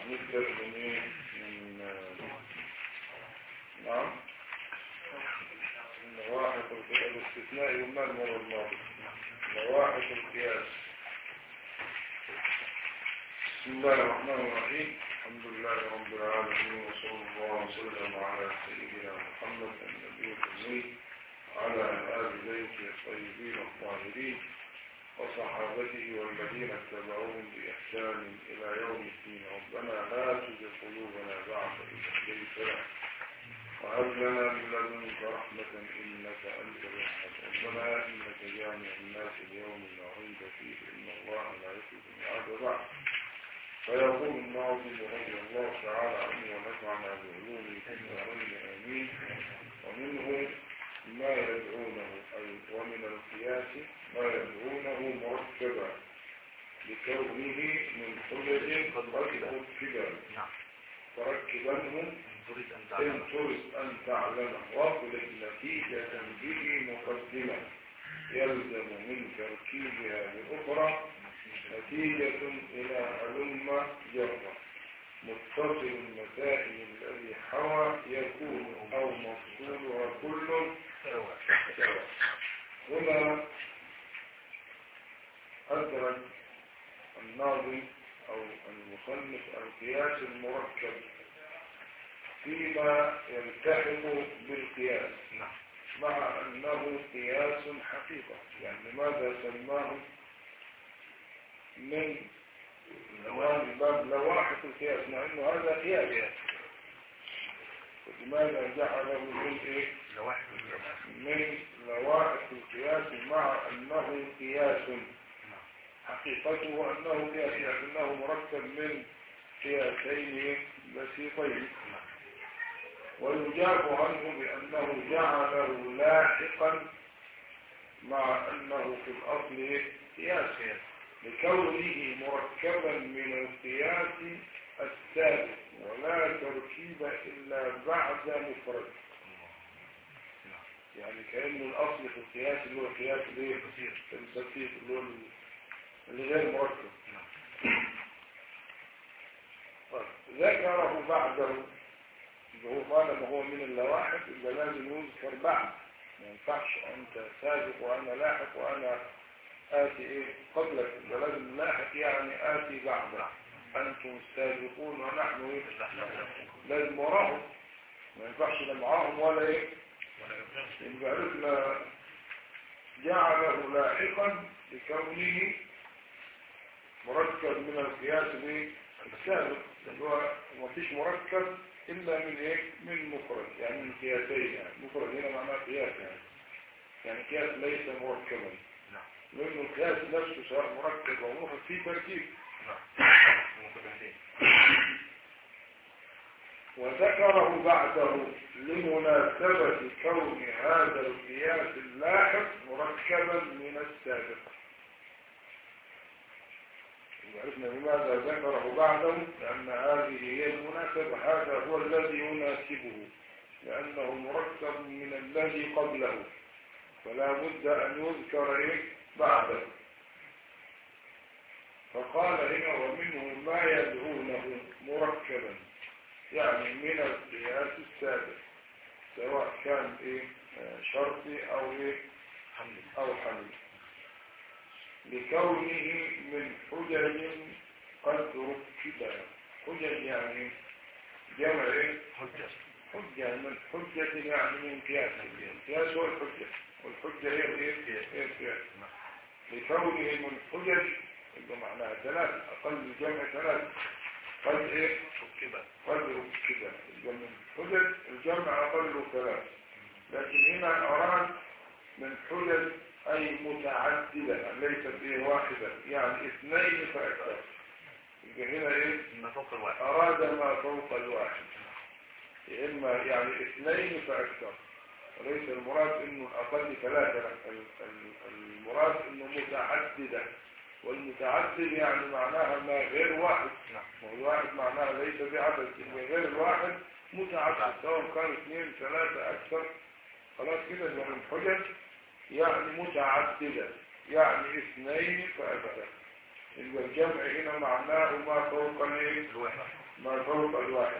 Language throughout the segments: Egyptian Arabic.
نبدأ من ايه من نعم لواحق القياس الاستثناء يمال مرة الماضي لواحق القياس بسم الله الرحمن الرحيم الحمد لله رب العالمين وصلى الله وسلم على سيدنا محمد النبي الأمي وعلى آل بيته الطيبين الطاهرين وصحابته والذين اتبعوهم بإحسان إلى يوم الدين ربنا لا تزغ قلوبنا بعد إذ هديتنا وهب لنا من لدنك رحمة إنك أنت الوهاب ربنا إنك جامع الناس اليوم لا ريب فيه إن الله لا يخلف الميعاد بعد فيقول الناظم رضي الله تعالى عنه ونفعنا بعلومه في الدارين آمين ومنه ما يدعونه أي ومن القياس ما يدعونه مركبا لكونه من حجج قد ركبا فركبنه إن تريد أن تعلم واطلب نتيجة به مقدمة يلزم من تركيبها بأخرى نتيجة إلى علم جرة متصل المسائل الذي حوى يكون أو مفصولها كل سواء هنا أدرك الناظم أو المصنف القياس المركب فيما يلتحق بالقياس مع أنه قياس حقيقة يعني لماذا سماه من باب لواحق القياس مع أنه هذا قياس لماذا جعله من إيه؟ من لواحق القياس مع أنه قياس حقيقته أنه قياس لكنه مركب من قياسين بسيطين ويجاب عنه بأنه جعله لاحقا مع أنه في الأصل قياس لكونه مركبا من القياس السابق ولا تركيب إلا بعد مفرد يعني كأنه الأصل في القياس اللي هو القياس الايه البسيط اللي هو اللي غير مركب ذكره بعده هو قال ما هو من اللواحق إذا لازم يذكر بعد ما ينفعش أنت سابق وأنا لاحق وأنا آتي إيه قبلك إذا لازم لاحق يعني آتي بعد أنتم السابقون ونحن إيه لازم وراهم ما ينفعش لا معاهم ولا إيه يبقى عرفنا جعله لاحقا لكونه مركب من القياس السابق اللي هو ما فيش مركب إلا من إيه؟ من مفرد يعني من قياسين يعني مفرد هنا معناه قياس يعني يعني قياس ليس مركبا لأنه القياس نفسه سواء مركب أو مفرد فيه تركيب وذكره بعده لمناسبة كون هذا القياس اللاحق مركبا من السابق عرفنا لماذا ذكره بعده لأن هذه هي المناسبة هذا هو الذي يناسبه لأنه مركب من الذي قبله فلا بد أن يذكر إيه بعده فقال هنا ومنه ما يدعونه مركبا يعني من القياس السابق سواء كان إيه شرطي أو إيه أو حميد لكونه من حجج قد ركب حجج يعني جمع حجة حجة من حجة يعني من قياس القياس هو الحجة والحجة هي الايه؟ هي القياس لكونه من حجج يبقى معناها ثلاث أقل الجمع ثلاث قد ايه؟ ركب قد ركب يبقى من حجج الجمع أقل ثلاث لكن هنا أراد من حجج أي متعددة ليست إيه واحدة يعني اثنين فأكثر يبقى هنا إيه ما فوق الواحد أراد ما فوق الواحد يا إما يعني اثنين فأكثر وليس المراد إنه الأقل ثلاثة ال- ال- المراد إنه متعددة والمتعدد يعني معناها ما غير واحد نعم. والواحد معناها ليس بعدد يبقى غير الواحد متعدد سواء كان اثنين ثلاثة أكثر خلاص كده يبقى من حجج يعني متعددة يعني اثنين فأكثر يبقى الجمع هنا معناه ما فوق الايه الواحد ما فوق الواحد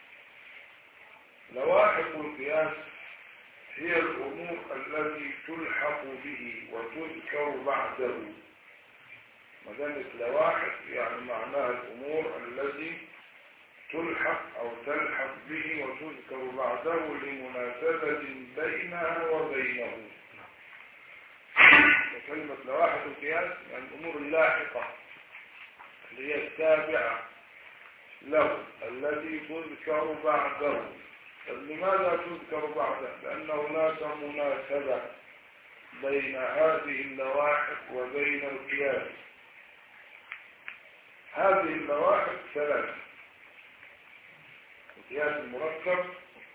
لواحق القياس هي الأمور التي تلحق به وتذكر بعده ما دامت لواحق يعني معناها الأمور التي تلحق أو تلحق به وتذكر بعده لمناسبة بينها وبينه وكلمة لواحق القياس يعني الأمور اللاحقة اللي هي التابعة له الذي تذكر بعده طب لماذا تذكر بعده لأن هناك مناسبة بين هذه اللواحق وبين القياس هذه اللواحق ثلاث القياس المركب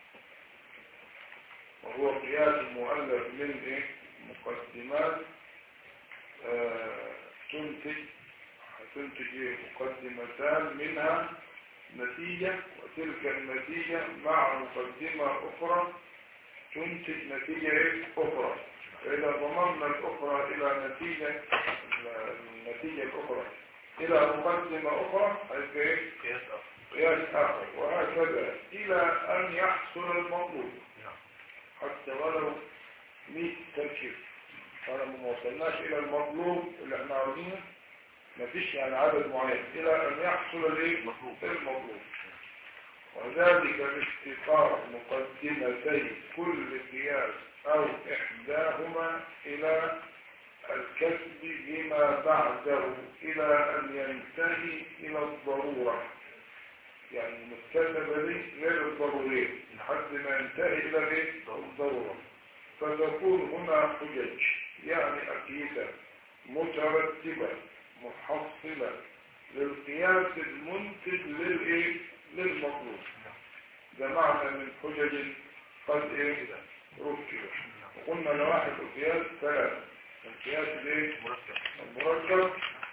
وهو قياس مؤلف من إيه؟ مقدمات آه، تنتج تنتج إيه؟ مقدمتان منها نتيجة وتلك النتيجة مع مقدمة أخرى تنتج نتيجة إيه؟ أخرى فإذا ضممنا الأخرى إلى نتيجة النتيجة الأخرى إلى مقدمة أخرى هيبقى إيه؟ قياس آخر قياس آخر وهكذا إلى أن يحصل المطلوب نعم حتى ولو 100 تركيب فلما ما وصلناش إلى المطلوب اللي احنا عاوزينه مفيش يعني عدد معين إلى أن يحصل الايه؟ مطلوب. المطلوب وذلك بافتقار مقدمتي كل قياس أو إحداهما إلى الكسب بما بعده إلى أن ينتهي إلى الضرورة يعني المستلزمة دي غير الضرورية لحد ما ينتهي إلى الإيه؟ الضرورة فتكون هنا حجج يعني أكيدة مترتبة محصلة للقياس المنتج للإيه؟ للمطلوب ده معنى من حجج قد إيه؟ ركبت وقلنا لواحد القياس ثلاثة القياس الإيه؟ مركب المركب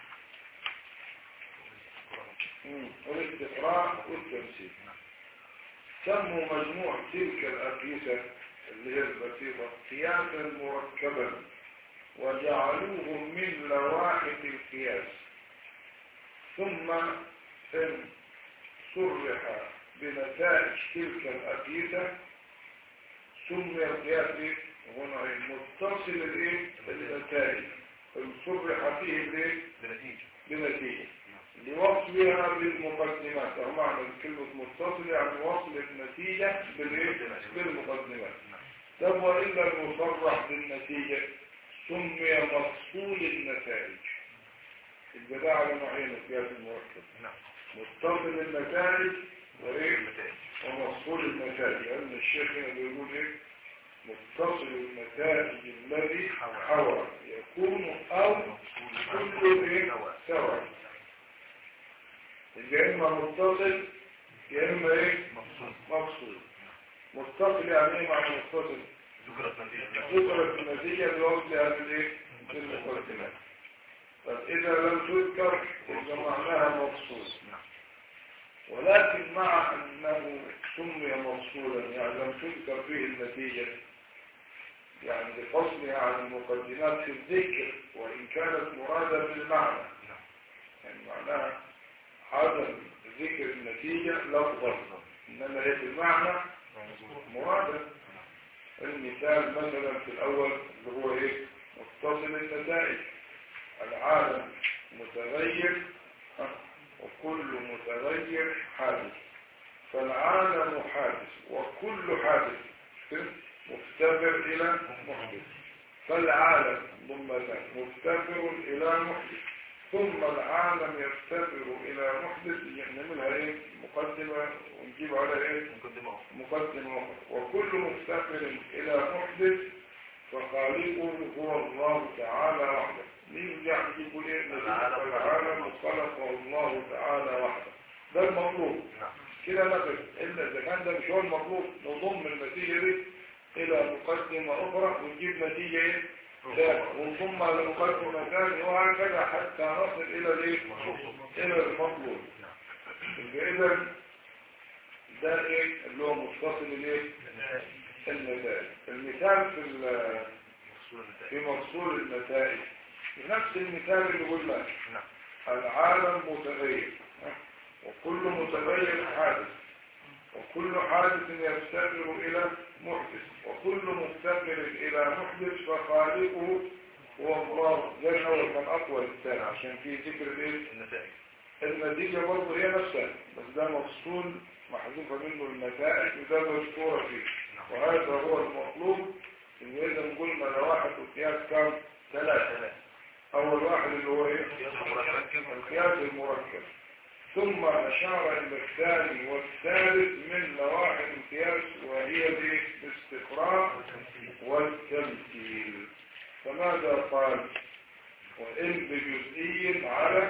مم. والاستقراء والتمثيل سموا مجموع تلك الأقيسة اللي هي البسيطة قياسا مركبا وجعلوه من لواحق القياس ثم إن صرح بنتائج تلك الأقيسة سمي القياس إيه؟ هنا إيه؟ متصل الإيه؟ النتائج إن صرح فيه الإيه؟ بنتيجة بنتيجة لوصلها بالمقدمات أو معنى كلمة متصل يعني وصل النتيجة بالإيه؟ بالمقدمات طب وإلا المصرح بالنتيجة سمي مفصول النتائج البداية على نوعين القياس المركب نعم متصل النتائج وإيه؟ النتائج ومفصول النتائج لأن الشيخ هنا بيقول إيه؟ متصل النتائج الذي حوى يكون أو كل إيه؟ سواء يا إما متصل يا إما إيه؟ مقصود مفصول متصل يعني إيه معنى متصل؟ ذكرت نتيجة ذكرت النتيجة بوصل هذه الإيه؟ المقدمات طب إذا لم تذكر يبقى معناها مفصول نعم ولكن مع أنه سمي مفصولا يعني لم تذكر فيه النتيجة يعني لفصلها عن المقدمات في الذكر وإن كانت مرادة بالمعنى نعم يعني معناها عدم ذكر النتيجة لفظا إنما هي في المعنى مرادة المثال مثلا في الأول اللي هو إيه متصل النتائج العالم متغير ها، وكل متغير حادث فالعالم حادث وكل حادث كده؟ مفتقر إلى محدث فالعالم ضمن مفتقر إلى محدث ثم العالم يفتقر إلى محدث نعملها إيه مقدمة ونجيب على إيه مقدمة أخرى مقدمة أخرى وكل مفتقر إلى محدث فخالقه هو الله تعالى وحده مين يعني يقول إيه العالم. العالم خلقه الله تعالى وحده ده المطلوب نعم كده مثلا إلا إذا كان ده مش هو المطلوب نضم النتيجة دي إلى مقدمة أخرى ونجيب نتيجة إيه ثانية ونضم على مقدمة ثانية وهكذا حتى نصل إلى الإيه إلى المطلوب يبقى إذا ده إيه اللي هو متصل الإيه النتائج المثال في ال- مقصود النتائج في مفصول النتائج نفس المثال اللي قلناه نعم العالم متغير وكل متغير حادث وكل حادث يفتقر إلى محدث وكل مفتقر إلى محدث فخالقه هو الله زي الأول كان أقوى الثاني عشان في ذكر الإيه؟ النتائج النتيجة برضه هي نفسها بس ده مفصول محذوفة منه النتائج وده مذكورة فيه وهذا هو المطلوب إن إذا قلنا لواحد القياس كام ثلاثة أول واحد اللي هو إيه؟ مركب القياس المركب ثم أشار إلى الثاني والثالث من لواحظ القياس وهي دي الاستقراء والتمثيل فماذا قال وإن بجزئي على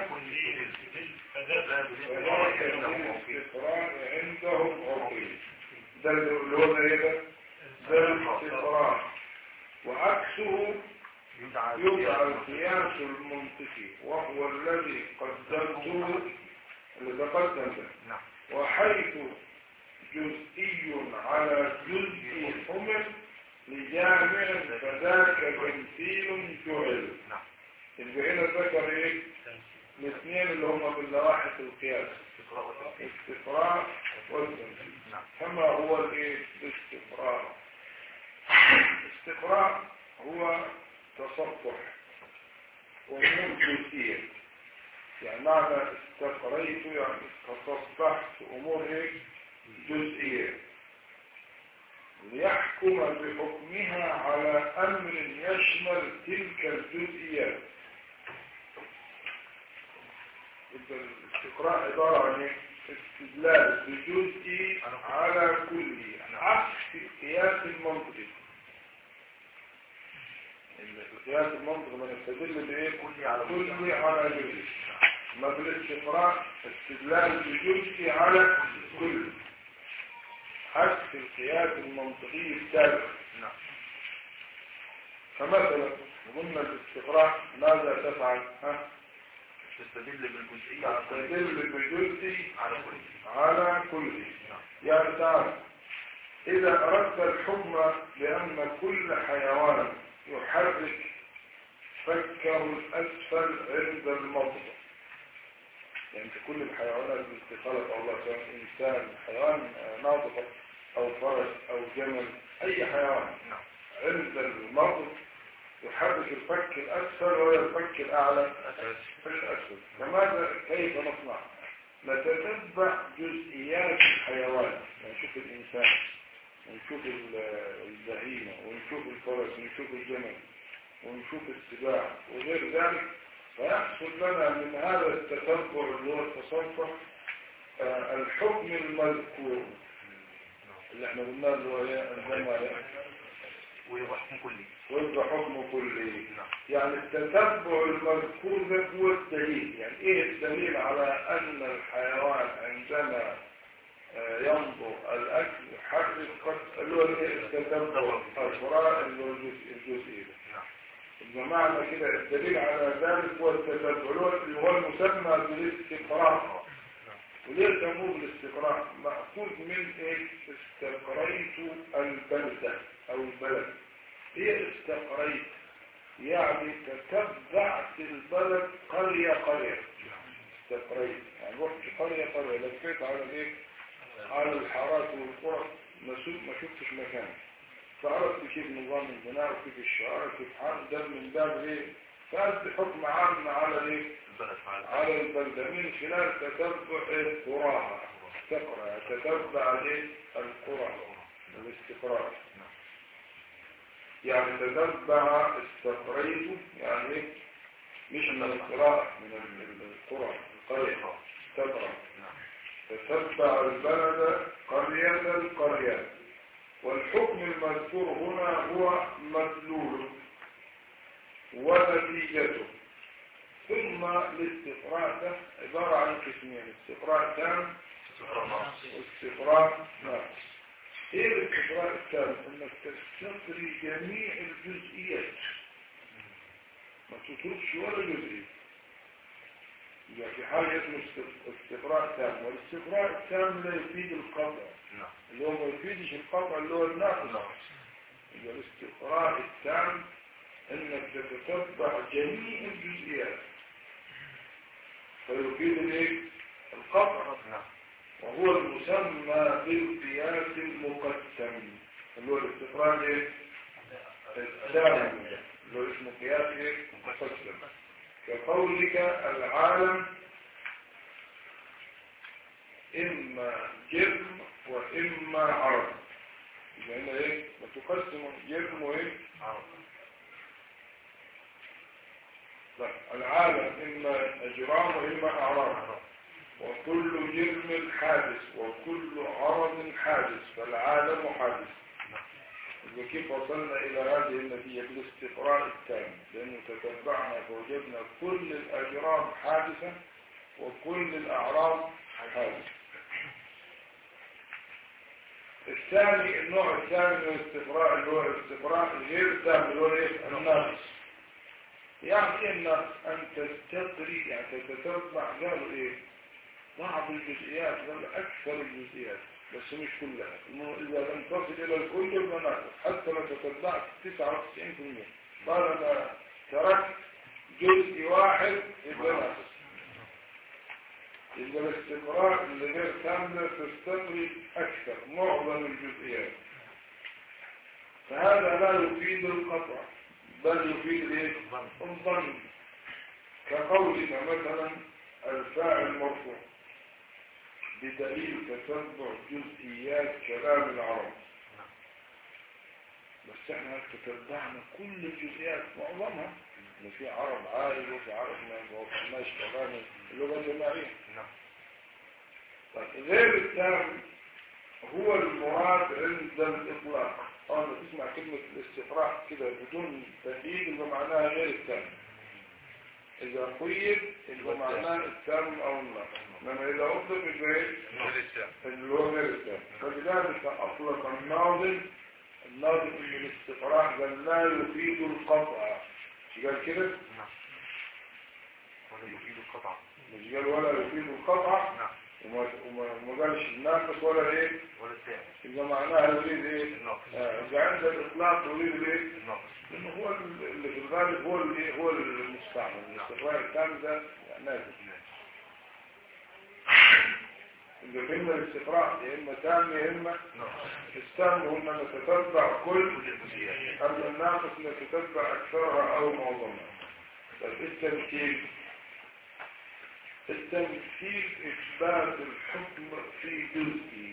فذلك الاستقراء عندهم عقيل ده اللي هو ايه ده؟ ده الاستقراء وعكسه يبقى القياس المنطقي وهو الذي قدمته اللي تقدم ده نعم وحيث جزئي على جزء حمل لجامع فذاك تمثيل جعل نعم يبقى هنا ذكر ايه الاثنين اللي هم باللواحظ القياس استقراء وتمثيل الاستقراء والتمثيل نعم كما هو الايه الاستقراء الاستقراء هو تصفح امور جزئيه يعني معنى استقريت يعني تصفحت امور ايه جزئيه ليحكم بحكمها على امر يشمل تلك الجزئيات يبقى الاستقراء عباره عن ايه استدلال بجزء على كل عكس القياس المنطقي القياس المنطقي من يستدل بايه كل على كل على جزء ما بالاستقراء استدلال بجزء على كل عكس القياس المنطقي السابق نعم فمثلا قلنا الاستقراء ماذا تفعل ها تستدل بالجزئية على كل تستدل بجزء على كل على كل نعم يعني تعالى إذا أردت الحكم بأن كل حيوان يحرك فكه الأسفل عند المضغ يعني في كل الحيوانات التي خلق الله سواء إنسان حيوان آه، ناطق أو فرس أو جمل أي حيوان نعم عند المضغ يحرك الفك الأسفل ولا الفك الأعلى أساس في الأسفل فماذا كيف نصنع نتتبع جزئيات الحيوان نشوف الإنسان ونشوف ال- البهيمة ونشوف الفرس ونشوف الجمل ونشوف السباع وغير ذلك فيحصل لنا من هذا التتبع اللي هو التصفح آه، الحكم المذكور اللي احنا قلناه اللي هو ايه عندما ويبقى حكم كلي ويبقى حكم كلي نعم يعني التتبع المذكور ده هو الدليل يعني ايه الدليل على ان الحيوان عندما آه، ينظر الاكل يحرك قد اللي هو الايه التتبع الفراء اللي هو الجزء الجزئي ده نعم يبقى معنى كده الدليل على ذلك هو التتبع اللي هو- اللي هو المسمى بالاستقراء وليه سموه بالاستقراء مأخوذ من ايه استقريت البلدة او البلد هي استقريت يعني تتبعت البلد قرية قرية استقريت يعني رحت قرية قرية لفيت على الايه على الحارات والقرى ما شفت ما شفتش مكان فعرفت كيف نظام البناء وكيف الشعار وكيف حال ده من باب ايه فأدي حكم عام على ايه البلد فعلا على البلدة من خلال تتبع القراها تقرأ تتبع الايه القرى الاستقراء يعني تتبع استقريت يعني ايه مش من القراءة من ال- القرى القرية تقرأ نعم تتبع البلد قرية قرية والحكم المذكور هنا هو مدلول ونتيجته ثم الاستقراء ده عبارة عن قسمين استقراء تام استقراء ناقص واستقراء ناقص ايه الاستقراء التام انك تستقري جميع الجزئيات ما تتركش ولا جزئية يبقى في حال اسمه است- استقراء تام والاستقراء التام لا يفيد القطع نعم اللي هو ما يفيدش القطع اللي هو الناقص ناقص يبقى الاستقراء التام انك تتتبع جميع الجزئيات فيفيد الايه القطع نعم وهو المسمى بالقياس المقسم اللي هو الاستقرار ايه الثاني اللي هو اسمه قياس ايه مقسم كقولك العالم اما جرم واما عرض يبقى هنا ايه بتقسم جرم وايه عرض لا العالم اما اجرام واما اعراض وكل جرم حادث وكل عرض حادث فالعالم حادث وكيف وصلنا إلى هذه النتيجة بالاستقراء التام لأنه تتبعنا فوجدنا كل الأجرام حادثة وكل الأعراض حادثة الثاني النوع الثاني من الاستقراء اللي هو الاستقراء غير التام اللي هو ايه النقص يعني ايه النقص ان تستقري يعني تتتبع قالوا ايه بعض الجزئيات بل اكثر الجزئيات بس مش كلها انه اذا لم تصل الى الكل يبقى ناقص حتى لو تتبعت 99% قال انا تركت جزء واحد يبقى ناقص يبقى الاستقراء اللي غير كاملة تستقري أكثر معظم الجزئيات فهذا لا يفيد القطع بل يفيد الايه؟ الظن كقولك مثلا الفاعل مرفوع بدليل تتبع جزئيات كلام العرب بس احنا تتبعنا كل الجزئيات معظمها ان في عرب عائل وفي عرب ما وصلناش كلام اللغه الجماعيه نعم طيب غير التام هو المراد عند الاطلاق اول ما تسمع كلمه الاستقراء كده بدون تهديد يبقى معناها غير التام اذا قيد يبقى معناه التام او النقص انما اذا اطلق يبقى ايه اللي هو غير التام فلذلك اطلق الناظم الناظم من الاستقراء قال لا يفيد القطع مش قال كده نعم ولا يفيد القطع مش قال ولا يفيد القطع نعم وما وما- وما قالش الناقص ولا ايه ولا الثاني يبقى معناها يريد ايه الناقص آه، اذا عند الاطلاق يريد ايه الناقص لانه هو اللي في الغالب هو اللي هو المستعمل الاستقرار التام ده نادر إذا فهمنا الاستقراء يا إما تام يا إما ناقص التام هو أن نتتبع كل كل الجزئيات أما الناقص نتتبع أكثرها أو معظمها طيب التمثيل التمثيل إثبات الحكم في جزء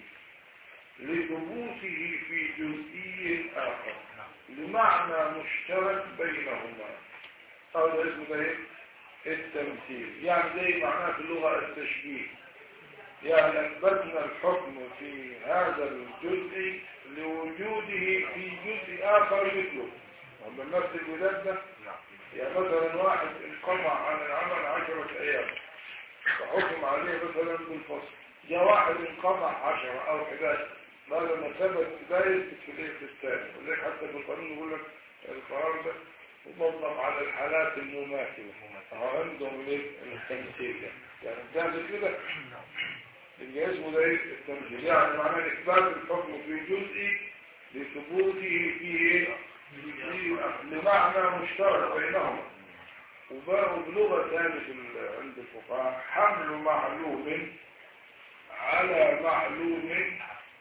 لثبوته في جزئي آخر لمعنى مشترك بينهما هذا اسمه ده إيه؟ التمثيل يعني زي معناه في اللغة التشبيه يعني أثبتنا الحكم في هذا الجزء لوجوده في جزء آخر مثله ومن نفس الولاد ده نعم يعني مثلا واحد انقطع عن العمل عشرة أيام فحكم عليه مثلا بالفصل جاء واحد انقطع عشرة أو 11 بعد ما ثبت ده يثبت في الايه في الثاني ولذلك حتى في القانون يقول لك القرار ده مطلق على الحالات المماثلة أهو عندهم الايه التمثيل ده يعني بتعمل كده يبقى اسمه ده ايه التمثيل يعني معناه إثبات الحكم في جزء لثبوته في ايه في لمعنى مشترك بينهما وبقوا بلغة ثانية في ال- عند الفقهاء حمل معلوم على معلوم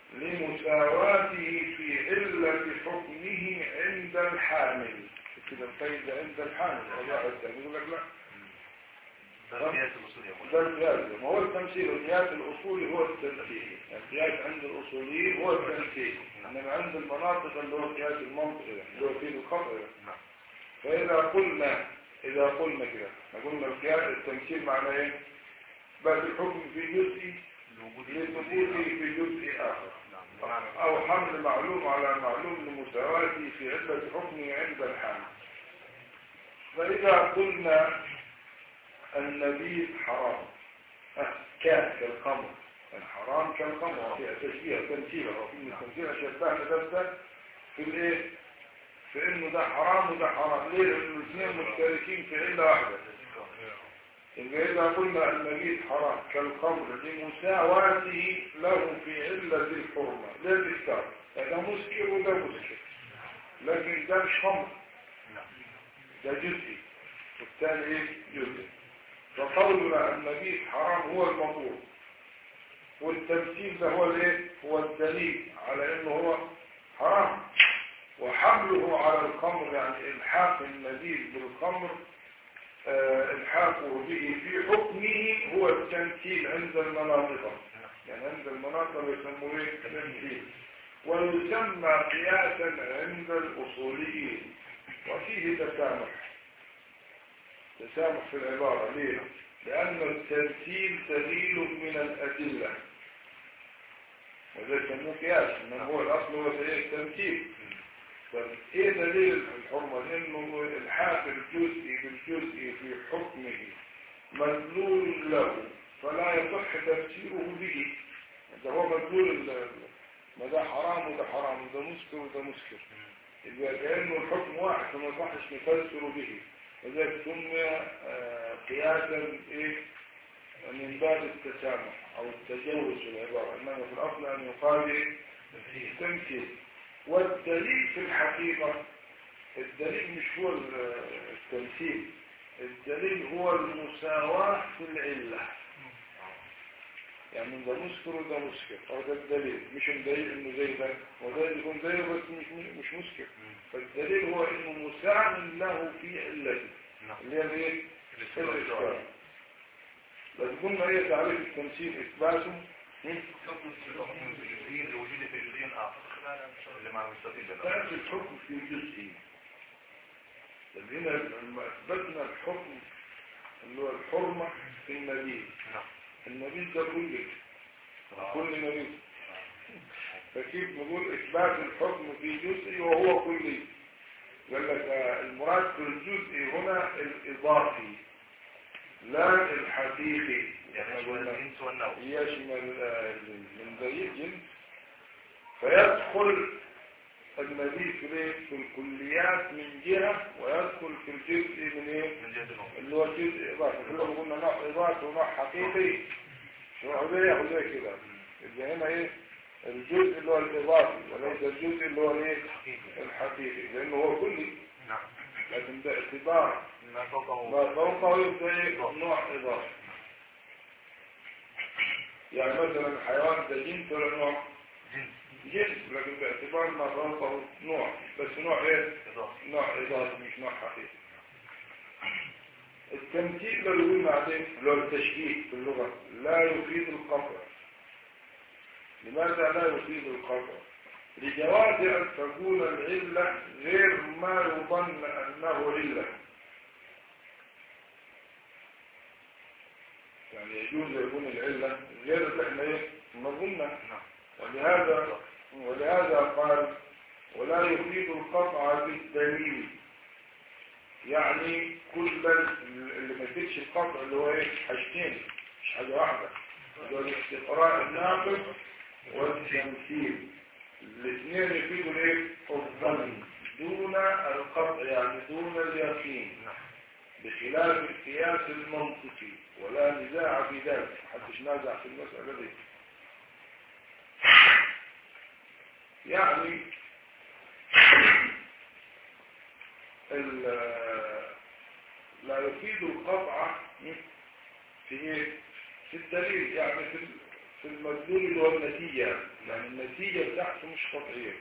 لمساواته في علة حكمه عند الحامل كده القيد عند الحامل الرجاء الثاني يقول لك لا ده قياس الوصول يا ده مولانا القياس ما هو التمثيل القياس الأصولي هو التمثيل القياس عند الأصوليين هو التمثيل إنما عند المناطق اللي هو قياس المنطق ده اللي هو فيه الخطأ ده نعم فإذا قلنا إذا قلنا كده قلنا القياس التمثيل معناه إيه؟ بس الحكم في جزء لثبوته في جزء آخر نعم بمعنى أو حمل معلوم على معلوم لمساواته في علة حكمه عند الحامل فإذا قلنا النبيذ حرام أه، كان كالخمر الحرام كالخمر في تشبيه تمثيل أو في التمثيل شبهنا نفسه في الإيه؟ في إنه ده حرام وده حرام ليه؟ لأنه الاثنين مشتركين في علة واحدة يبقى إذا قلنا المبيت حرام كالخمر لمساواته له في علة الحرمة لا الإسكار ده مسكر وده مسكر لكن ده مش خمر نعم ده جزئي والثاني ايه جزئي فقولنا النبيذ حرام هو المطلوب والتمثيل ده هو الايه هو الدليل على انه هو حرام وحمله على الخمر يعني الحاق النبيذ بالخمر آه، الحاقه به في حكمه هو التمثيل عند المناطق يعني عند المناطق يسموه ايه تمثيل ويسمى قياسا عند الأصوليين وفيه تسامح تسامح في العبارة ليه؟ لأن التمثيل دليل من الأدلة وذلك يسموه قياس إنما هو الأصل هو سيء التمثيل فإيه دليل الحرمة؟ لأنه الحاق الجزئي بالجزئي في حكمه مدلول له فلا يصح تفسيره به ده هو مدلول ال- ما ده حرام وده حرام وده مسكر وده مسكر يبقى كأنه الحكم واحد فما يصحش نفسر به وذلك سمي آه، قياسا ايه من باب التسامح او التجاوز في العبارة انما في الاصل ان يقال ايه تمثيل والدليل في الحقيقة الدليل مش هو ال- التمثيل الدليل هو المساواة في العلة يعني ده مسكر وده مسكر او ده الدليل مش الدليل انه زي ده وده يكون زيه بس مش مش مسكر فالدليل هو انه مساعد له في علته نعم اللي هي الايه الاستقرار. الاستقرار لو قلنا ايه تعريف التمثيل اثباته هم؟ حكم الجزئين لوجود في جزئين آخر اللي مع المستفيد ده. تعرف الحكم في جزئي طب هنا لما اثبتنا الحكم اللي هو الحرمة في النبي نعم النبي ده كل آه. كل نبي فكيف نقول اثبات الحكم في جزئي وهو كلي قال لك آه، المراد في الجزئي هنا الاضافي لا الحقيقي يعني يشمل الجنس والنوع يشمل آه، من ذي الجنس فيدخل النبي في الايه؟ في الكليات من جهة ويدخل في الجزء من ايه من جهة النوع اللي هو الجزء اضافي كلنا قلنا نوع اضافي ونوع حقيقي نوع زي ياخد زي كده يبقى هنا ايه الجزء اللي هو الاضافي وليس الجزء اللي هو الايه حقيقي الحقيقي لانه هو كلي نعم لكن ده اعتبار ما فوقه ما فوقه يبقى ايه نوع اضافي يعني مثلا الحيوان ده جنس ولا نوع جنس جنس لكن باعتبار ما فوقه نوع بس نوع ايه إضافي نوع اضافي مش نوع حقيقي التمثيل اللي قلنا عليه اللي هو التشبيه في اللغة لا يفيد القطع لماذا لا يفيد القطع لجواز أن تكون العلة غير ما يظن أنه علة يعني يجوز يكون العلة غير اللي احنا ايه نظنها نعم ولهذا ولهذا قال ولا يفيد القطع بالدليل يعني كل اللي ما يفيدش القطع اللي هو ايه حاجتين مش حاجه واحده اللي هو الاستقراء الناقص والتمثيل الاثنين يفيدوا الايه الظن دون القطع يعني دون اليقين نعم بخلاف القياس المنطقي ولا نزاع في ذلك محدش نازع في المسألة دي يعني ال- لا يفيد القطع في ايه في الدليل يعني في ال- في المدلول اللي هو النتيجة يعني النتيجة بتاعته مش قطعية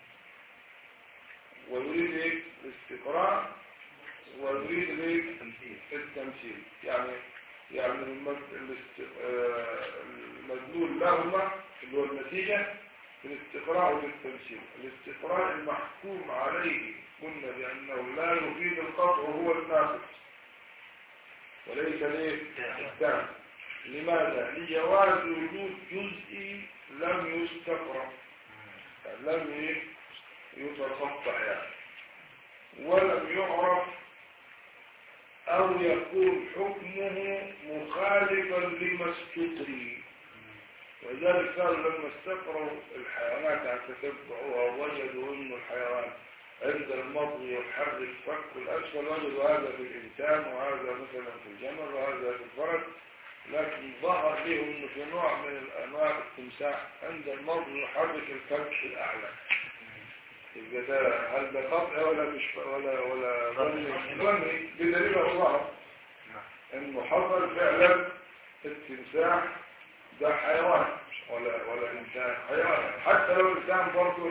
ويريد ايه الاستقراء ويريد الايه تمثيل التمثيل يعني يعني المد- الاست- آه، المدلول لهما اللي هو النتيجة في الاستقراء والتمثيل الاستقراء المحكوم عليه قلنا بأنه لا يفيد القطع وهو الناقص وليس ليه التام لماذا؟ لجواز وجود جزئي لم يستقرأ يعني لم إيه؟ يتقطع يعني ولم يعرف أو يكون حكمه مخالفا لما استقري ولذلك قالوا لما استقروا الحيوانات عن تتبعوها وجدوا أن الحيوان عند المضغ يحرك فك الأسفل وجدوا هذا في الإنسان وهذا مثلا في الجمل وهذا في الفرد لكن ظهر لهم أنه في نوع من الأنواع التمساح عند المضغ يحرك الفك الأعلى يبقى ده هل ده قطع ولا مش ولا ولا ظني ظني بدليل الله نعم انه حصل فعلا التمساح ده حيوان ولا ولا انسان حيوان حتى لو الانسان برضه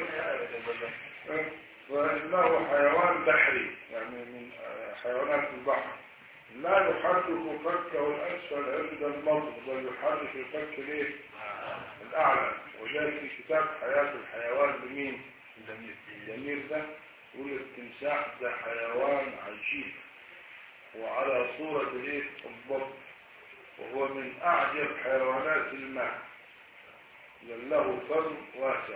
فانه حيوان بحري يعني من حيوانات البحر لا يحرك فكه الاسفل عند المضغ بل يحرك الفك ليه الاعلى وذلك في كتاب حياه الحيوان لمين الجميل ده يقول التمساح ده حيوان عجيب وعلى صورة ايه الضب وهو من اعجب حيوانات الماء بل له فم واسع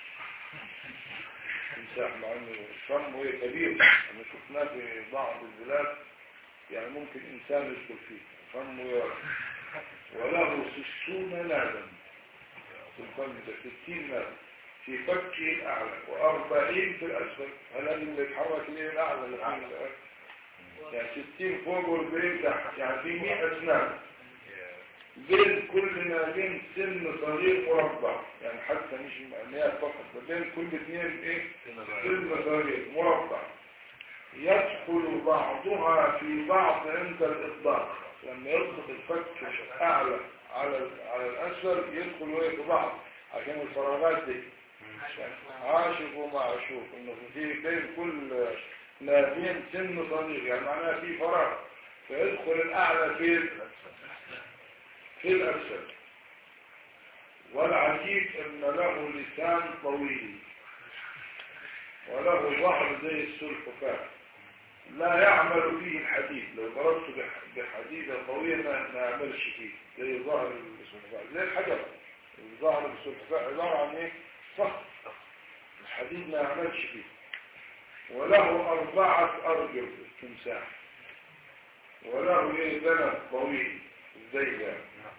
تمساح مع انه فمه ايه كبير انا شفناه في بعض البلاد يعني ممكن انسان يدخل فيه فمه واسع وله ستون نادا في الفم ده ستين نادا في فكه الأعلى وأربعين في الأسفل هل اللي يتحرك ليه الأعلى اللي في الأسفل يعني ستين فوق والبين تحت يعني في مئة أسنان بين كل نابين سن صغير مربع يعني حتى مش مئات فقط بين كل اثنين ايه سن صغير مربع يدخل بعضها في بعض عند الإطلاق لما يطلق الفك أعلى على على الأسفل يدخل وهي في بعض عشان الفراغات دي عاشق ومعشوق انه في بين كل نابين سن صغير يعني معناها في فراغ فيدخل الاعلى في في الاسفل والعجيب ان له لسان طويل وله ظهر زي السلحفاة لا يعمل فيه الحديد لو ضربته بحديدة طويلة ما يعملش فيه زي ظهر السلحفاة زي الحجر ظهر السلحفاة عبارة عن ايه صخر الحديد ما يعملش فيه وله أربعة أرجل التمساح وله ايه ذنب طويل زي ده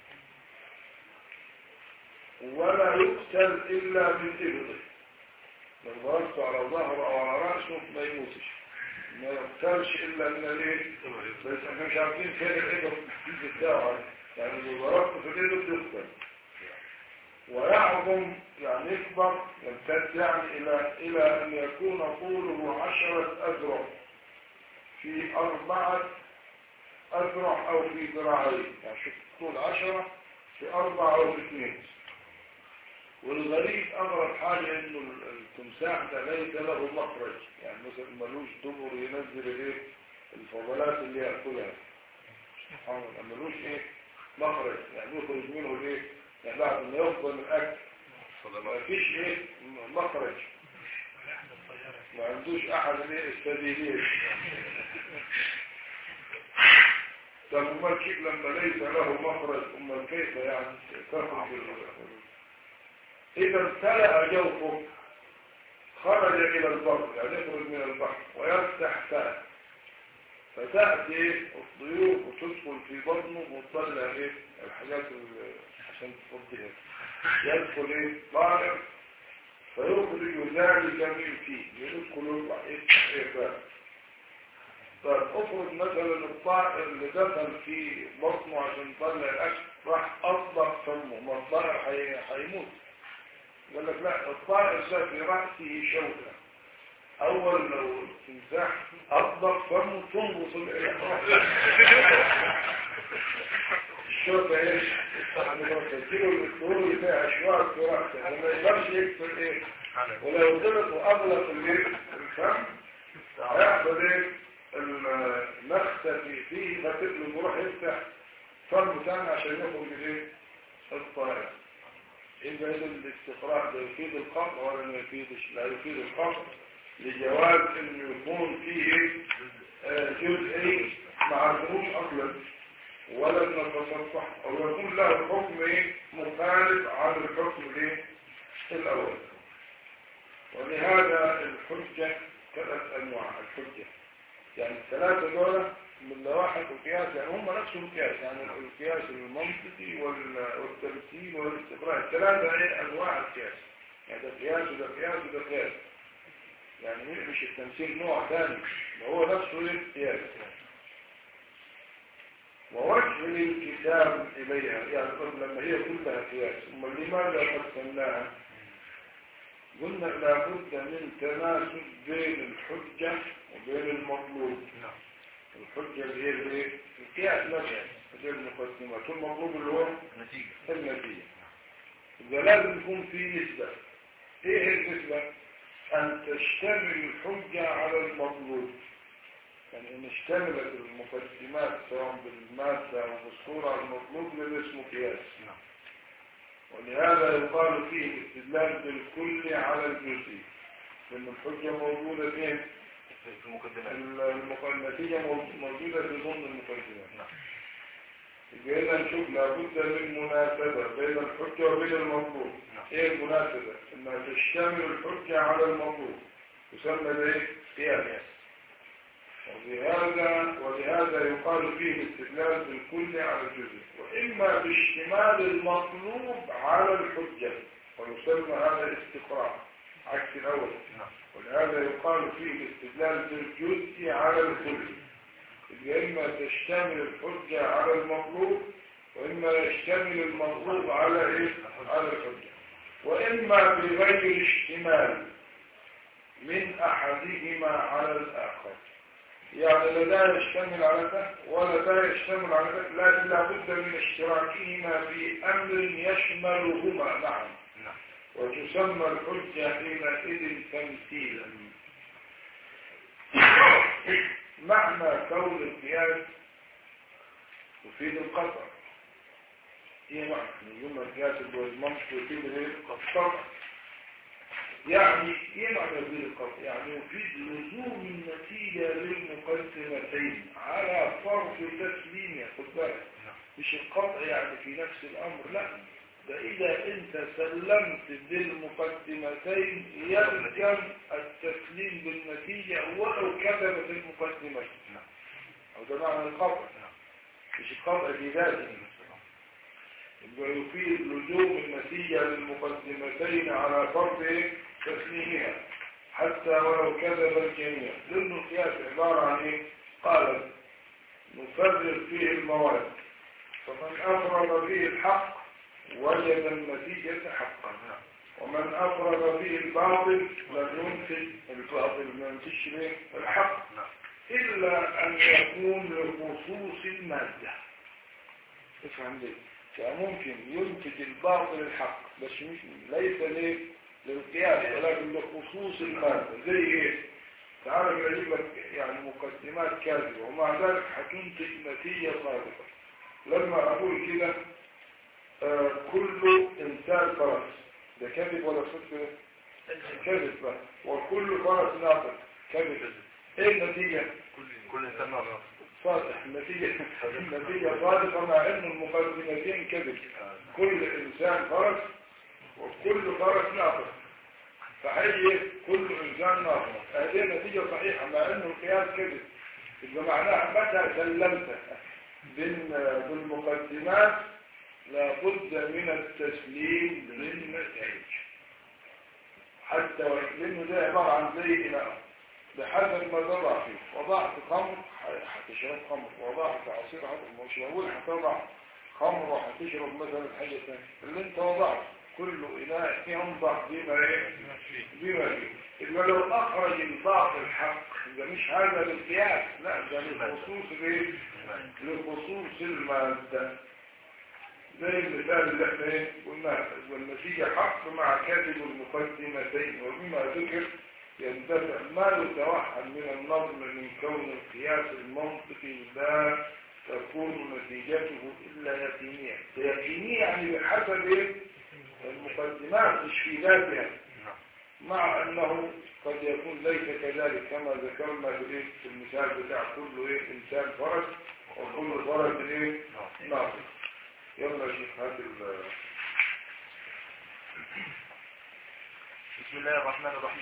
ولا يقتل إلا بالإبط لو ضربته على ظهره أو على رأسه ما يموتش ما يقتلش إلا من الايه بس احنا مش عارفين فين الإبط بتاعه يعني لو ضربته في الإبط يقتل ويعظم يعني يكبر يمتد يعني إلى إلى أن يكون طوله عشرة أذرع في أربعة أذرع أو في ذراعين يعني شوف طول عشرة في أربعة أو في اثنين والغريب أغرب حاجة إنه التمساح ده ليس له مخرج يعني مثلا ملوش دبر ينزل إيه الفضلات اللي يأكلها سبحان الله ملوش إيه مخرج يعني يخرج منه الإيه يعني بعد ما يفضل من الأكل ما فيش ايه مخرج ما عندوش احد ايه السبيلين طب امال كيف لما ليس له مخرج امال كيف يعني تخرج اذا امتلأ جوفه خرج الى البر يعني يخرج من البحر ويفتح فاه فتأتي الطيور وتدخل في بطنه وتطلع ايه الحاجات عشان تفضيها يدخل ايه طالب فيخرج ذلك من فيه يدخل يطلع ايه ايه فاه طيب افرض مثلا الطائر اللي دخل في بطنه عشان يطلع الاكل راح اطلق فمه ما الطائر هيموت قال لك لا الطائر ده في رأسه شوكة اول لو التمساح اطلق فمه تنبص الشوكة ايش تجيله الدكتور اللي فيها اشواك في رأسه لما يقدرش يكسر ايه ولو ضغط واغلق الفم هيحصل ايه المخسة فيه فتقل يروح يفتح فم ثاني عشان يخرج ايه الطائر إذا الاستقراء ده يفيد القمر ولا ما يفيدش لا يفيد القمر لجواز انه يكون فيه جزء ما عرفوش اصلا ولا نتصفح او يكون له حكم ايه مخالف عن الحكم الايه الاول ولهذا الحجة ثلاث انواع الحجة يعني الثلاثة دول من لواحق القياس يعني هم نفسهم قياس يعني القياس المنطقي والتمثيل والاستقراء الثلاثة ايه انواع القياس يعني ده قياس وده قياس وده قياس يعني مش التمثيل نوع ثاني هو نفسه القياس ووجه الانكساب إليها يعني لما هي كلها قياس ثم لماذا قسمناها قلنا لابد من تناسب بين الحجة وبين المطلوب الحجة اللي هي الايه القياس نفسه غير المقدمات والمطلوب اللي هو نتيجة النتيجة يبقى لازم يكون في نسبة ايه هي النسبة ان تشتمل الحجة على المطلوب يعني ان اشتملت المقدمات سواء بالمادة او بالصورة على المطلوب ده اسمه قياس نعم ولهذا يقال فيه الاستدلال بالكل على الجزء لأن الحجة موجودة فين؟ في في المقدمات المق- النتيجة مو- موجودة في ضمن المقدمات نعم يبقى إذا نشوف لابد من مناسبة بين الحجة وبين المطلوب نعم. إيه المناسبة؟ إنها تشتمل الحجة على المطلوب يسمى ده إيه؟ قياس ولهذا ولهذا يقال فيه الاستدلال بالكل على الجزء وإما باشتمال المطلوب على الحجة ويسمى هذا استقراء عكس الأول نعم ولهذا يقال فيه الاستدلال بالجزء على الكل يبقى إما تشتمل الحجة على المطلوب وإما يشتمل المطلوب على إيه؟ على الحجة وإما بغير اشتمال من أحدهما على الآخر يعني لا ده يشتمل على ده ولا ده يشتمل على ده لكن لابد من اشتراكهما في أمر يشملهما معا نعم وتسمى الحجة حينئذ تمثيلا معنى كون القياس يفيد القطع ايه معنى يوم القياس اللي هو المنطق يفيد ايه القطع يعني ايه معنى يفيد القطع يعني يفيد لزوم النتيجة للمقدمتين على فرض تسليمها خد بالك نعم مش القطع يعني في نفس الأمر لا ده إذا أنت سلمت بالمقدمتين يلزم التسليم بالنتيجة ولو كتبت المقدمتين نعم أو ده معنى القطع نعم مش القطع في ذاته يبقى يفيد لزوم النتيجة للمقدمتين على فرض إيه؟ تسليمها حتى ولو كذب الجميع لأن القياس عبارة عن إيه؟ قال نفرق فيه المواد فمن أفرد فيه الحق وجد النتيجة حقا نعم ومن أفرد فيه الباطل لم ينتج الباطل ما ينتجش ليه؟ الحق نعم إلا أن يكون لخصوص المادة افهم ليه فممكن ينتج الباطل الحق بس مش ليس ليه للقياس ولكن لخصوص المادة زي ايه تعالى اجيب لك يعني مقدمات كاذبة ومع ذلك هتنتج نتيجة صادقة لما اقول كده آه كل انسان فرس ده كذب ولا صدق كذب بقى وكل فرس ناطق كذب ايه النتيجة كل كل انسان نظر صادق النتيجة النتيجة صادقة مع ان المقدمتين كذب كل انسان فرس وكل فرس ناطق صحيح كل انسان ناطق هذه النتيجة صحيحة مع ان القياس كذب يبقى معناها متى سلمت بال- بالمقدمات لابد من التسليم للنتائج حتى وإن- لانه ده عبارة عن زي إناء بحسب ما تضع فيه وضعت خمر ح- هتشرب خمر وضعت عصير هت- مش هقول هتضع خمر وهتشرب مثلا حاجة ثانية اللي انت وضعته كل إناء ينضح بما ايه بما فيه إلا لو أخرج الباطل حق ده مش هذا للقياس لا ده لخصوص الايه لخصوص المادة زي المثال اللي احنا ايه قلنا والنتيجة حق مع كاتب المقدمتين وبما ذكر يندفع ما يتوحد من النظم من كون القياس المنطقي لا تكون نتيجته إلا يقينية يقينية يعني بحسب ايه المقدمات مش في ذاتها نعم مع أنه قد يكون ليس كذلك كما ذكرنا في الإيه؟ في المثال بتاع كل إيه إنسان فرس وكل فرس إيه نعم ناقص يلا يا شيخ هات ال- بسم الله الرحمن الرحيم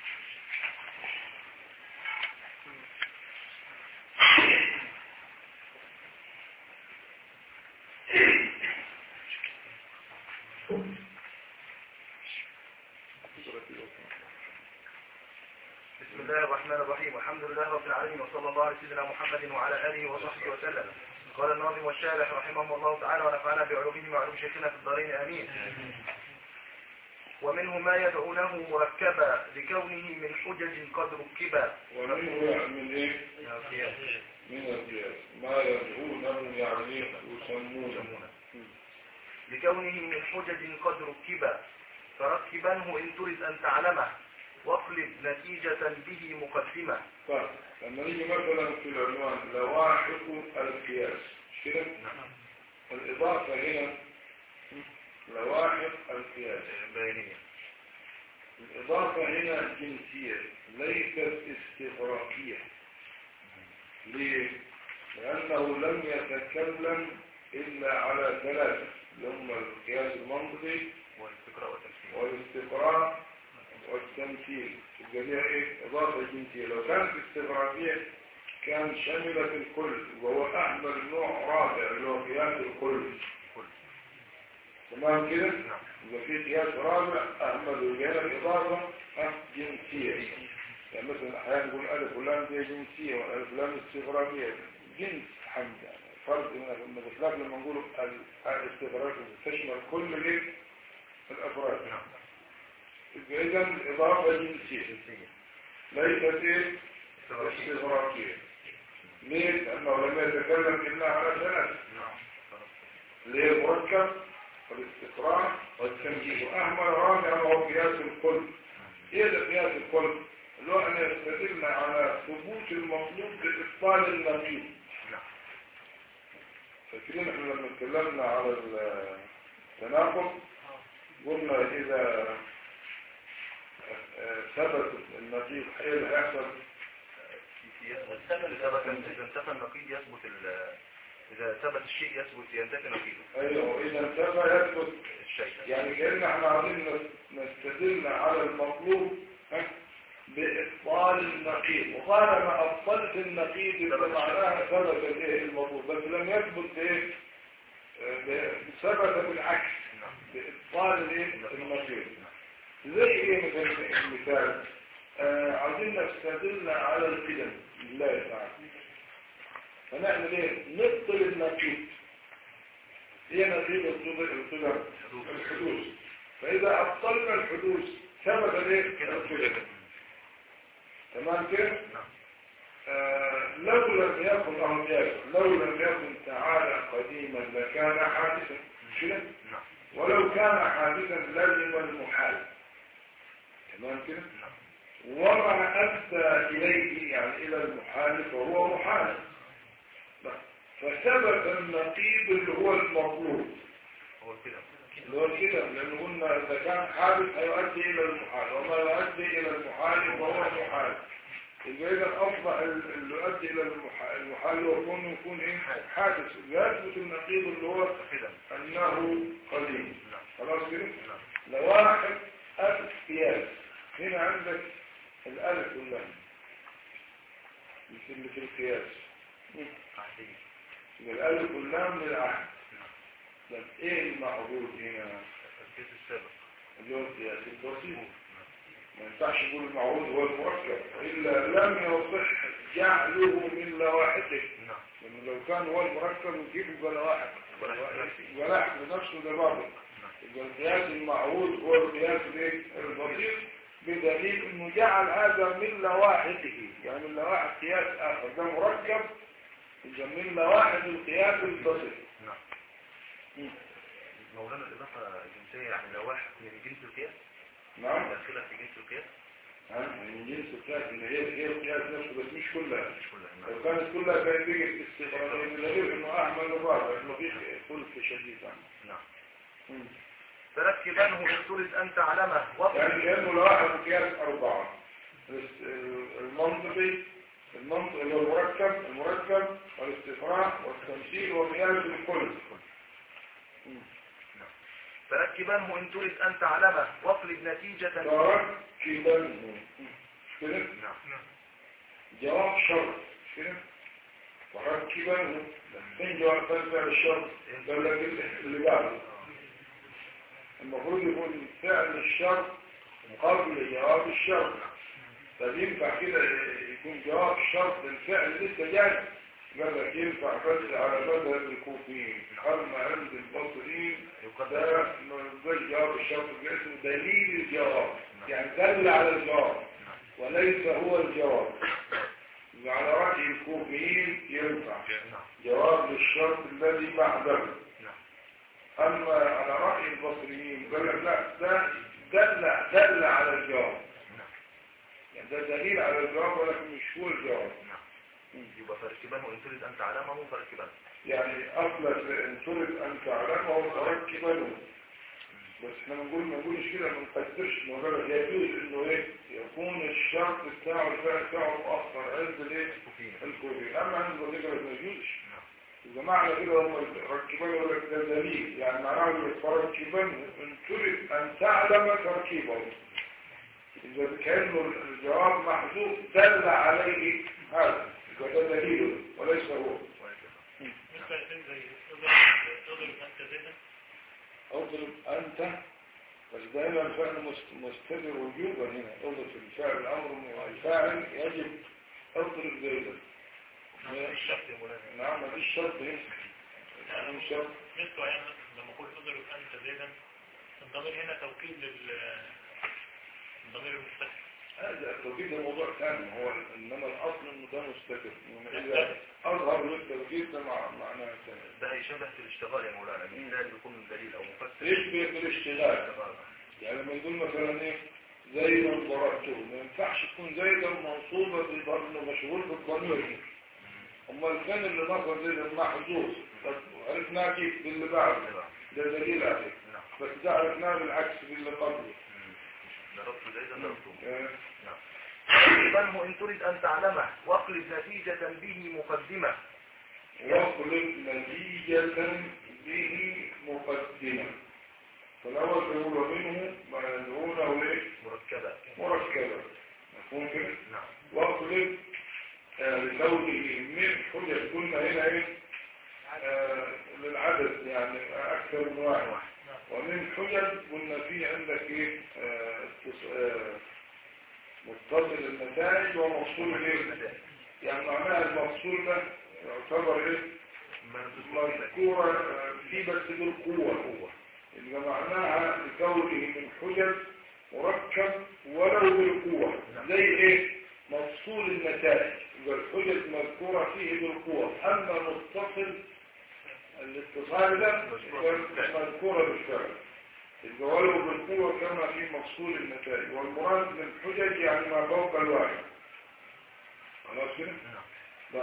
بسم الله الرحمن الرحيم والحمد لله رب العالمين وصلى الله على سيدنا محمد وعلى اله وصحبه وسلم قال الناظم والشارح رحمه الله تعالى ونفعنا بعلومه وعلوم شيخنا في الدارين امين ومنه ما يدعونه مركبا لكونه من حجج قد ركبا ومنه من ايه من القياس ما يدعونه يعني يسمونه لكونه من حجج قد ركبا فركبنه إن تريد أن تعلمه واطلب نتيجة به مقدمة طيب لما نيجي مثلا في العنوان لواحق القياس مش كده الإضافة هنا لواحق القياس بيانية الإضافة هنا جنسية ليست استغراقية ليه؟ لأنه لم يتكلم إلا على ثلاثة اللي هم القياس المنطقي والاستقراء والتمثيل والاستقراء والتمثيل الجميع ايه اضافه جنسيه لو كانت استغراقيه كان شملت الكل وهو احمل نوع رابع اللي هو قياس الكل تمام كده نعم يبقى في قياس رابع احمل وجهه الاضافه ها، جنسيه يعني مثلا احيانا يقول الف ولام دي جنسيه والف لام استغراقيه جنس حمد يعني فرق من الاخلاق لما نقول ال- الاستغراق تشمل كل الايه الافراد نعم يبقى اذا اضافه جنسيه جنسية ليست ايه استغراقية. استغراقيه ليه؟ لانه لم يتكلم الا على ثلاث نعم اللي هي المركب والاستقراء والتمجيد واهمل رابعا وهو قياس الكل ايه ده قياس الكل؟ اللي هو ان يستدل على ثبوت المطلوب بابطال النقيض نعم فاكرين احنا لما اتكلمنا على التناقض قلنا اذا آه، ثبت النقيض ايه اللي هيحصل إذا إذا انتفى النقيض يثبت ال- إذا ثبت الشيء يثبت ينتفي نقيضه ايوه اذا انتفى يثبت الشيء يعني كأن احنا عايزين نس- نستدل على المطلوب ها، بإبطال النقيض وطالما أبطلت النقيض يبقى معناها ثبت الايه المطلوب بس لم يثبت ايه آه، ب- ثبت بالعكس نعم بإبطال الايه النقيض زي ايه مثلا المثال آه عايزين نستدل على القدم لله تعالى فنعمل ايه نبطل النقيض هي نقيض القدم الحدوث فإذا أبطلنا الحدوث ثبت الايه القدم تمام كده نعم آه لو لم يكن أو يكن لو لم يكن تعالى قديما لكان حادثا مش كده نعم ولو كان حادثا لازم المحال تمام كده نعم وما أدى إليه يعني إلى المحال فهو محال لا. فثبت النقيض اللي هو المطلوب هو كده اللي هو كده لأنه قلنا إذا كان حادث هيؤدي إلى المحال وما يؤدي إلى المحال فهو محال يبقى إذا أصبح ال- اللي يؤدي إلى المحال المحال هو كونه يكون إيه حادث يثبت النقيض اللي هو كده أنه قديم نعم خلاص كده نعم لواحد ألف قياس هنا عندك الألف واللام مثل اللي في القياس عهدية يبقى الألف واللام للعهد طب إيه المعروض هنا الكيس السابق اللي هو القياس البسيط نعم ما ينفعش يقول المعروض هو المركب إلا لم يصح جعله من لواحقه نعم لأنه لو كان هو المركب يجيب يبقى لواحق ولاحق نفسه. ولاحق لنفسه ده باطل نعم يبقى القياس المعروض هو القياس الايه؟ البسيط بدليل انه جعل هذا من لواحقه يعني من لواحق قياس اخر ده مركب يبقى من لواحق القياس البسيط نعم مم. مولانا الإضافة الجنسية يعني لو واحد من جنس القياس نعم داخلة في جنس القياس ها؟ من جنس القياس ان هي هي القياس نفسه بس مش كلها مش كلها لو نعم كانت كلها كانت تيجي استغرابية بدليل انه احمل الرابع انه في خلف شديد عنه نعم مم. تركبنه إن تريد أن تعلمه واطلب يعني كأنه لواحد قياس أربعة المنطقي المنطق اللي هو المركب المركب والاستفراغ والتمثيل وقياس الكل مم. تركبنه إن تريد أن تعلمه واطلب نتيجة تركبا كده نعم جواب شرط كده وركبا فين جواب فعل الشرط قال لك اللي بعده المفروض يكون فعل الشرط قبل جواب الشرط طب ينفع كده يكون جواب الشرط الفعل لسه جاي قال لك ينفع بس على مذهب الكوفيين أما عند البصريين يقدر ده ده الجواب الشرط اسمه دليل الجواب يعني دل على الجواب وليس هو الجواب على رأي الكوفيين ينفع نعم جواب للشرط الذي بعده نعم أما على رأي البصريين قال لك لا ده دل دل على الجواب نعم يعني ده دليل على الجواب ولكن مش هو الجواب نعم يبقى فركبان وإن تريد أن تعلمه فركبان يعني أصلا إن تريد أن تعلمه فركبه بس احنا بنقول ما نقولش كده ما نقدرش مجرد يجوز انه ايه يكون الشرط بتاعه الفعل بتاعه مؤخر عند الايه كوفيين الكوفي اما عند الوظيفه ما يجوزش نعم إذا معنى كده هم ركبان يقول لك ده دليل يعني معناه يقول لك فركبان إن تريد أن تعلم تركيبه إذا كان الجواب محذوف دل عليه هذا يبقى ده دليل وليس هو ولكن ينفع يكون زي اضرب انت زيدا اضرب أنت بس دائما فعل مست- مستدر وجوبا هنا اضرب في الفعل الأمر الفاعل يجب اضرب زيدا الشرط يا مولانا نعم ما فيش شرط هنا يعني مش شرط مثل يعني لما قلت اضرب انت زيدا الضمير هنا توكيد لل الضمير المستتر هذا التوكيد ده موضوع ثاني هو انما الاصل انه ده مستتر يعني اذا اظهر للتوكيد ده مع معناه ثاني ده هيشبه في الاشتغال يا مولانا مثال يكون دليل أو مفسر يشبه بالاشتغال اشتغال. يعني لما يقول مثلا ايه زيدا ضربته ما ينفعش تكون زيدا منصوبه بالضمير مشغول بالضمير امال كان اللي نصب زيدا محذوف طب عرفناه كيف باللي بعده ده دليل عليه نعم بس ده عرفناه بالعكس باللي قبله ضربت زيدا ضربته آه. فركبانه إن تريد أن تعلمه واقلب نتيجة به مقدمة واخلق نتيجة به مقدمة فالأول بيقول منه ما يدعونه إيه؟ مركبة مركبة مفهوم كده؟ نعم واخلق آه، لكونه من حجج قلنا هنا إيه؟ آه، للعدد يعني أكثر من واحد ومن حجج قلنا فيه عندك إيه؟ آه، اتص- آه، متصل النتائج وموصول الإيه؟ يعني معناها الموصول ده يعتبر إيه؟ مذكورة آه، في بس بالقوة قوة إذا معناها لكونه من حجج مركب ولو بالقوة زي إيه مفصول النتائج يبقى الحجج مذكورة فيه بالقوة أما متصل الاتصال ده يبقى مذكورة بالفعل يبقى ولو بالقوة كما في مفصول النتائج والمراد من حجج يعني ما فوق الواحد خلاص كده؟ ده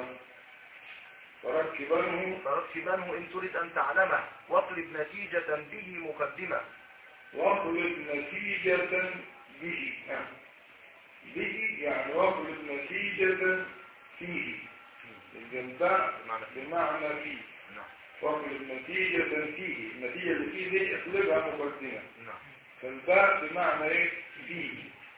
فركبنه فركبانه إن تريد أن تعلمه واقلب نتيجة به مقدمة واخلق نتيجة به نعم. به يعني واخلق نتيجة فيه الجنباء بمعنى فيه نعم واخلق نتيجة فيه النتيجة اللي فيه دي اخلقها مقدمة نعم فالباء بمعنى ايه فيه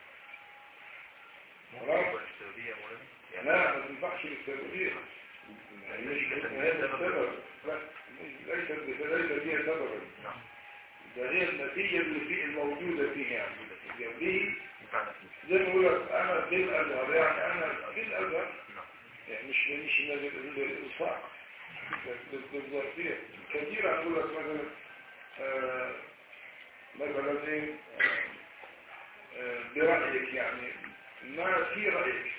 خلاص والسببية يا مولانا يعني لا ما تنفعش للسببية يعني مش هي السبب لا ليست ليس فيها سببا نعم ده هي النتيجة اللي فيه الموجودة فيه يعني به ينفعنا فيه زي ما بقول لك انا في الازهر يعني انا في الازهر نعم يعني مش مش الإلصاق بالظرفية كثيرا أقول لك مثلا آه، مثلا إيه آه، برأيك يعني ما في رأيك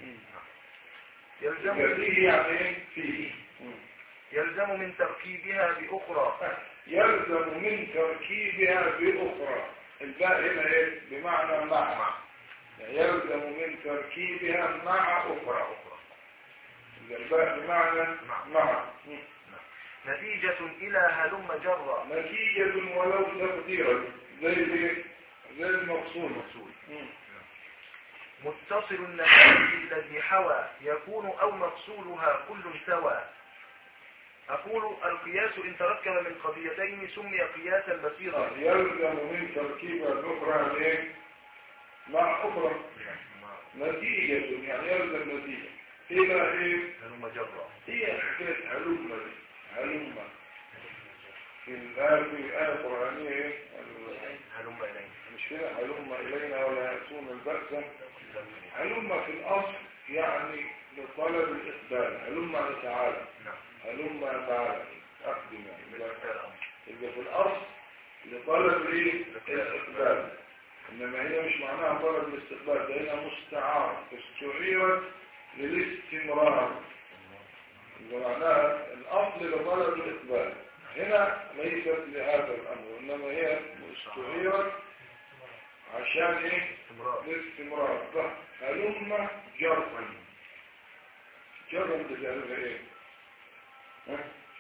يلزم يبقى فيه يعني إيه فيه يلزم من تركيبها بأخرى يلزم من تركيبها بأخرى الباء هنا إيه بمعنى مع يعني يلزم من تركيبها مع أخرى أخرى الباء بمعنى مع نتيجة إلى هلم جرى نتيجة ولو تقديرا زي الايه؟ زي المقصود مقصود مم. متصل النتائج الذي حوى يكون أو مقصودها كل سوى أقول القياس إن تركب من قضيتين سمي قياسا بصيرا يلزم من تركيبة الأخرى ايه؟ مع أخرى نتيجة يعني يلزم نتيجة إلى إيه؟ هلم جرى هي حكاية هلمة دي هلمة في الآية في الآية القرآنية إيه؟ ال- هلم إليه مش كده هلم إلينا ولا يأتون البأس هلم في الأصل يعني لطلب الإقبال هلما تعالى نعم هلما تعالى أقدم يعني يبقى يبقى في الأصل لطلب الايه؟ الاستقبال إنما هي مش معناها طلب الاستقبال ده هنا مستعار استعيرت للاستمرار يبقى معناها الأصل لطلب الإقبال هنا ليست لهذا الأمر إنما هي استعيرت عشان إيه؟ استمرار الاستمرار صح هلم جرا جرا ده تعرفها ايه ها؟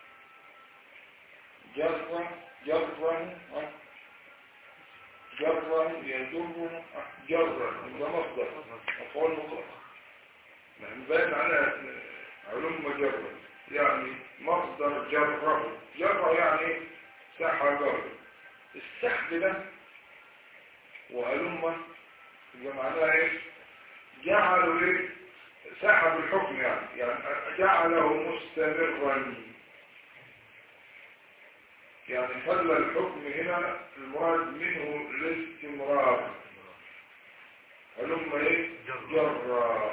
جرا جرا ها؟ جرا يجر جرا ده مصدر مفعول مطلق يعني باين على علوم جرا يعني مصدر جره جره يعني سحب السحب ده وهلم يبقى معناها ايه جعلوا ايه سحب الحكم يعني يعني جعله مستمرا يعني خلى الحكم هنا المراد منه الاستمرار هلم ايه جرى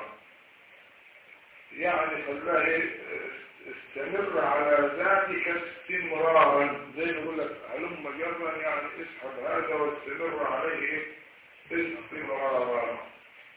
يعني خلاه ايه استمر على ذاتك استمرارا زي ما يقول لك هلم جرا يعني اسحب هذا واستمر عليه ايه استمرارا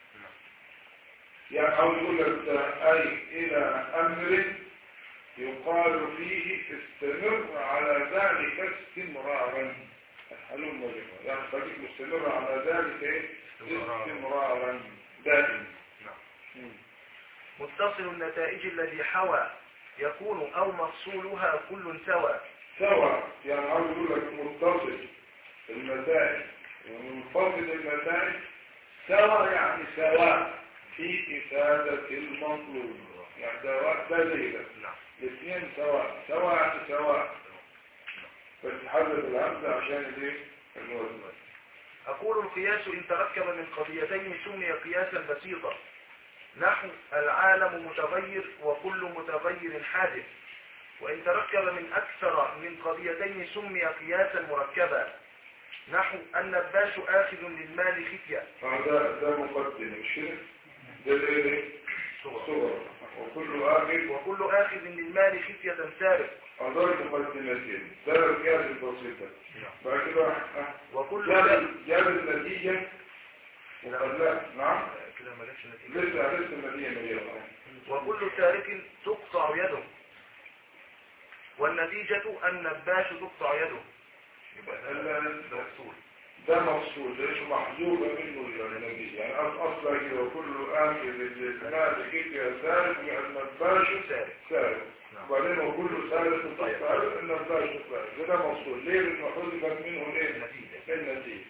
يعني أو يقول لك أي إلى أمر يقال فيه استمر على ذلك استمرارا هلم جرا يعني خليك مستمر على ذلك إيه؟ استمرارا دائما مم. متصل النتائج الذي حوى يكون أو مفصولها كل سوى سواء يعني عاوز يقول لك متصل النتائج ومنفصل النتائج سواء يعني سواء في إفادة المطلوب يعني سواء ده زي ده نعم الاثنين سواء سواء يعني سواء بس حذف الهمزة عشان الايه الوزن أقول القياس إن تركب من قضيتين سمي قياسا بسيطا نحو العالم متغير وكل متغير حادث وإن تركب من أكثر من قضيتين سمي قياسا مركبا نحو النباش آخذ للمال خفية هذا ده مقدم مش كده ده الايه صور وكل آخر وكل آخذ للمال خفية سارق أدار مقدمتين ده القياس البسيطة بعد كده آه، وكل جاب جاب النتيجة وخلاها نعم كده ما جابش نتيجة لسه لسه النتيجة مليئة وكل تارك تقطع يده والنتيجة النباش تقطع يده يبقى ده مفصول ده مفصول ده اسمه محذوفة منه النتيجة يعني أص- أصلا كده وكل آخر للمال كده سارق النباش سارق سارق نعم. وبعدين هو كله سارق وطفل النباش سارق ده مفصول ليه؟ لأنه حذفت منه ليه؟ النتيجة النتيجة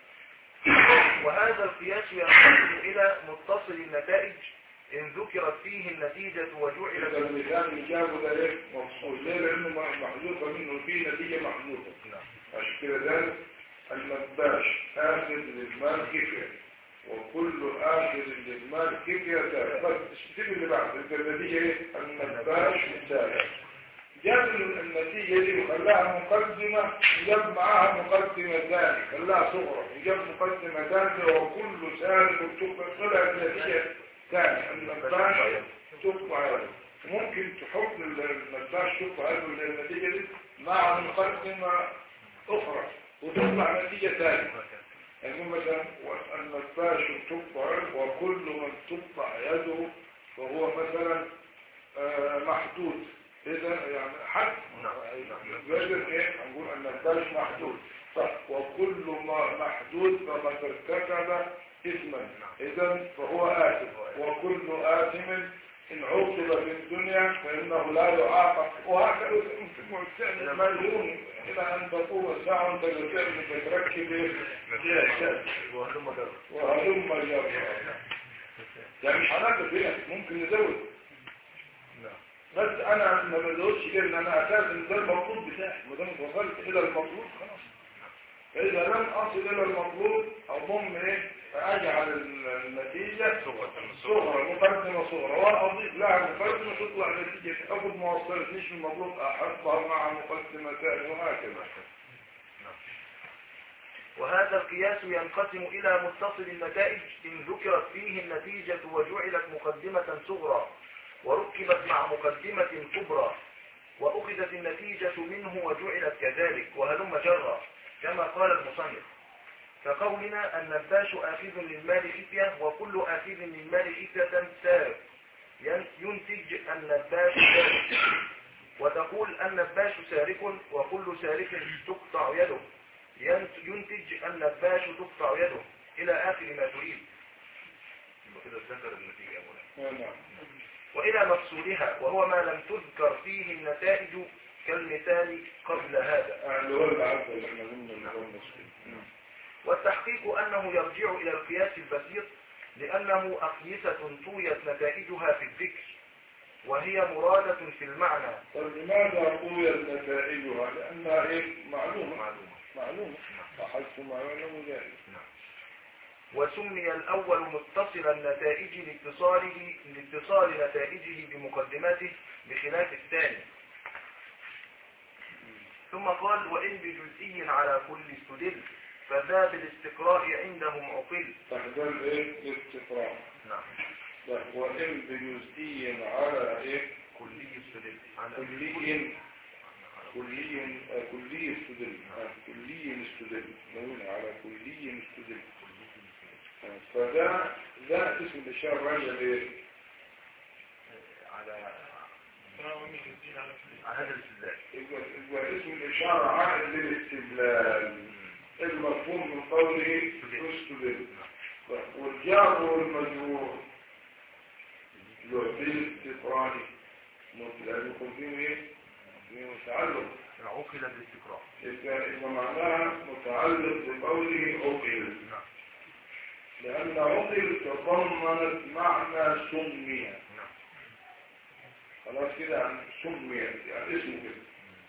وهذا القياس ينقسم إلى متصل النتائج إن ذكرت فيه النتيجة إذا وجعلت المثال اللي جابه ده ليه؟ مفصول ليه؟ لأنه محذوفة منه فيه نتيجة محذوفة عشان كده ده النباش آخذ للمال كفية وكل آخذ للمال كفية تابع بس الشيء اللي بعد انت النتيجة ايه؟ النباش تابع جاب النتيجة دي وخلاها مقدمة جاب معاها مقدمة ثانية خلاها صغرى جاب مقدمة ثانية وكل سالك تبقى طلعت نتيجة ثانية النباش تبقى يده ممكن تحط النباش تبقى يده للنتيجة دي مع مقدمة أخرى وتطلع نتيجة ثانية يعني مثلا النباش تقطع وكل من تقطع يده فهو مثلا آه، محدود إذا يعني حد يجب إيه نقول النباش محدود صح وكل ما محدود فقد ارتكب إثما إذا فهو آثم وكل آثم إن عوقب في الدنيا فإنه لا يعاقب وهكذا يمكن الفعل مليون إلى أن تقوم الساعة أنت الفعل تتركب وهلم جرى وهلم جرى يعني مش هناك فيها ممكن نزود بس أنا ما بزودش ليه لأن أنا أساسا ده المطلوب بتاعي ما دام وصلت إلى المطلوب خلاص فإذا لم أصل إلى المطلوب أضم إيه فأجعل النتيجة صغرى مقدمة صغرى وأضيف لها مقدمة تطلع نتيجة أخذ ما وصلتنيش من المطلوب أحطها مع مقدمة ثانية وهكذا وهذا القياس ينقسم إلى متصل النتائج إن ذكرت فيه النتيجة وجعلت مقدمة صغرى وركبت مع مقدمة كبرى وأخذت النتيجة منه وجعلت كذلك وهلم جرا كما قال المصنف كقولنا النباش آخذ للمال فتية وكل آخذ للمال فتية سارق ين- ينتج النباش سارق وتقول النباش سارق وكل سارق تقطع يده ين- ينتج النباش تقطع يده إلى آخر ما تريد يبقى كده ذكر النتيجة يا مولانا نعم وإلى مقصودها وهو ما لم تذكر فيه النتائج كالمثال قبل هذا آه، اللي هو العبد اللي احنا قلنا اللي هو المسلم نعم. والتحقيق أنه يرجع إلى القياس البسيط لأنه أقيسة طويت نتائجها في الذكر وهي مرادة في المعنى طيب لماذا طويت نتائجها؟ لأنها إيه؟ معلومة معلومة معلومة وحذف معلومة جائز وسمي الأول متصل النتائج لاتصاله لاتصال نتائجه بمقدماته بخلاف الثاني ثم قال وإن بجزئي على كل استدل فذا بالاستقراء عندهم عقل تحذر إيه؟ الاستقراء نعم ده وإن بجزئي على إيه؟ كلي استدل على كلي كلي آه، كلي استدل آه، كلي استدل نقول على كلي استدل آه، فده ده اسم الإشارة راجع لإيه؟ على فهو مش الدين على كل على هذا الاستدلال يبقى يبقى اسم الإشارة عائد للاستدلال المفهوم من قوله استدل والجار والمجرور اللي هو بالاستقرار لازم يكون فيه ايه؟ فيه متعلق عقل بالاستقراء يبقى يبقى معناها متعلق بقوله عقل نعم لأن عقل تضمنت معنى سمي نعم خلاص كده يعني سمي يعني اسمه كده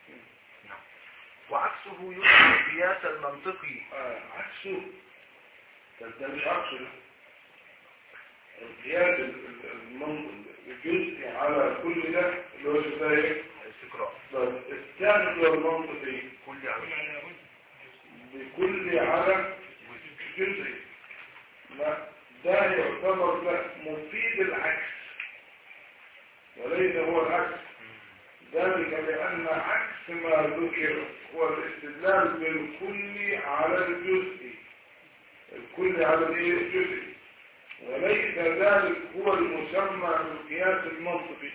وعكسه يوجد القياس المنطقي آه، عكسه ده ده مش عكسه ده القياس ال- ال- المن- الجزء على كل ده اللي هو ده ايه؟ الاستقراء طب الثاني اللي هو المنطقي كل على على وجه بكل على جزء لا ده يعتبر ده مفيد العكس وليس هو العكس ذلك لأن عكس ما ذكر هو الاستدلال بالكل على الجزء الكل على الايه الجزء وليس ذلك هو المسمى بالقياس المنطقي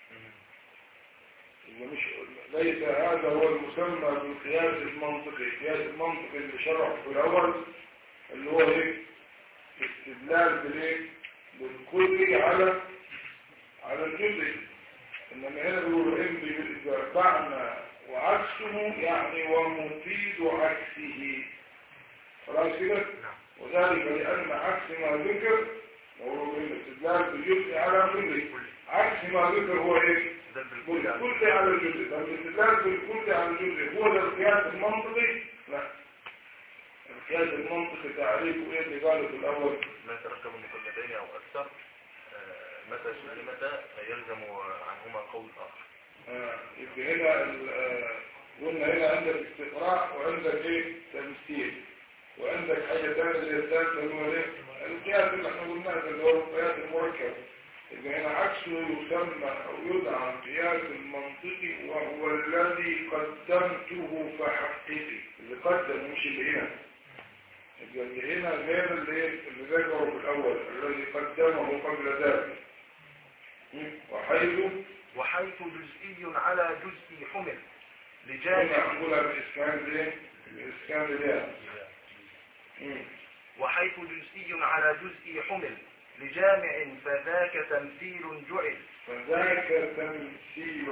يبقى مش ليس هذا هو المسمى بالقياس المنطقي القياس المنطقي اللي شرحه في الأول اللي هو ايه استدلال بالايه بالكل على على الجزء انما هنا بيقول ان بمعنى وعكسه يعني ومفيد عكسه خلاص كده وذلك لان عكس ما ذكر هو الاستدلال بالجزء على كل عكس ما ذكر هو ايه ده بالكل على بالكل على الجزء طب الاستدلال بالكل على الجزء هو ده القياس المنطقي لا القياس المنطقي تعريفه ايه اللي قاله في الاول ما يتركب من مقلدين او اكثر آه، متى سلمتا يلزم عنهما قول اخر آه، يبقى هنا ال- آه، قلنا هنا عندك استقراء وعندك ايه تمثيل وعندك حاجة ثانية اللي هي الثالثة اللي هو ايه القياس اللي احنا قلناه ده اللي هو القياس المركب يبقى هنا عكسه يسمى او يدعى القياس المنطقي وهو الذي قدمته فحققي اللي قدم مش اللي هنا يبقى اللي هنا غير اللي اللي ذكره في الاول الذي قدمه قبل ذلك م? وحيث وحيث جزئي على جزء حمل كنا لجامع نقولها بالإسكان ليه؟ بالإسكان ليه؟ مم. وحيث جزئي على جزء حمل لجامع فذاك تمثيل جعل فذاك تمثيل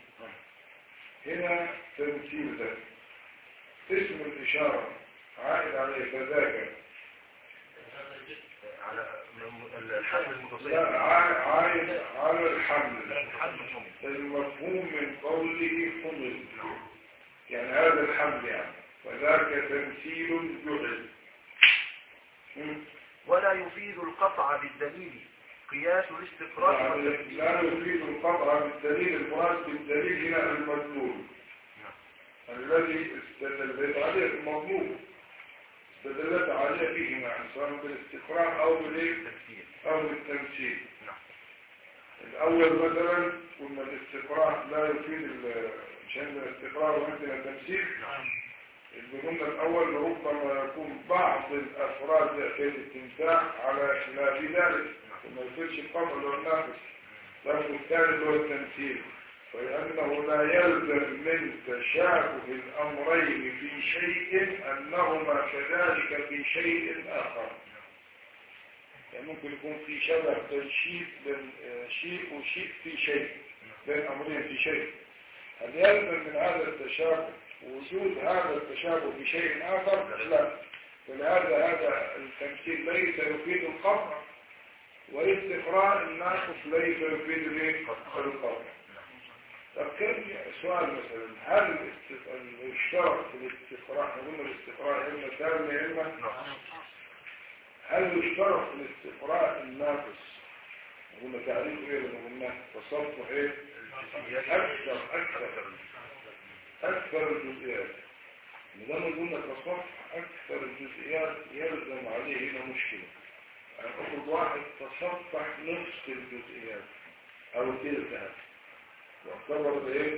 هنا تمثيل ده اسم الإشارة عائد عليه فذاك على م- الحمل المتصل لا عائد عائد على الحمل الحمل حمل المفهوم من قوله حمل يعني هذا الحمل يعني فذاك تمثيل جعل مم. ولا يفيد القطع بالدليل قياس الاستقراء يعني والتمثيل لا يفيد القطع بالدليل المراد بالدليل هنا المدلول الذي استدلت عليه المطلوب استدلت عليه فيه معنى سواء بالاستقراء او بالايه التمثيل او بالتمثيل نعم الأول مثلا قلنا الاستقراء لا يفيد ال- مش عندنا استقراء وعندنا تمثيل نعم قلنا الأول ربما يكون بعض الأفراد يأتي التمتاع على خلاف ذلك وما يصيرش القطع ولا الناقص لكن الثالث هو التمثيل فلأنه لا يلزم من تشابه الأمرين في شيء أنهما كذلك في شيء آخر يعني ممكن يكون في شبه بين شيء بين آه، شيء وشيء في شيء بين أمرين في شيء هل يلزم من هذا التشابه وجود هذا التشابه في شيء آخر لا فلهذا هذا التمثيل ليس يفيد القطع والاستقراء الناقص ليس يفيد الايه؟ القطع طب كيف سؤال مثلا هل الاست- الاشتراك في الاستقراء احنا قلنا الاستقراء يا اما تام يا اما هل يشترط في الاستقراء الناقص قلنا تعريف ايه اللي قلناه تصفح ايه اكثر اكثر اكثر الجزئيات لما قلنا تصفح اكثر الجزئيات يلزم عليه هنا مشكله يعني افرض واحد تصفح نصف الجزئيات او تلتها يعتبر ده ايه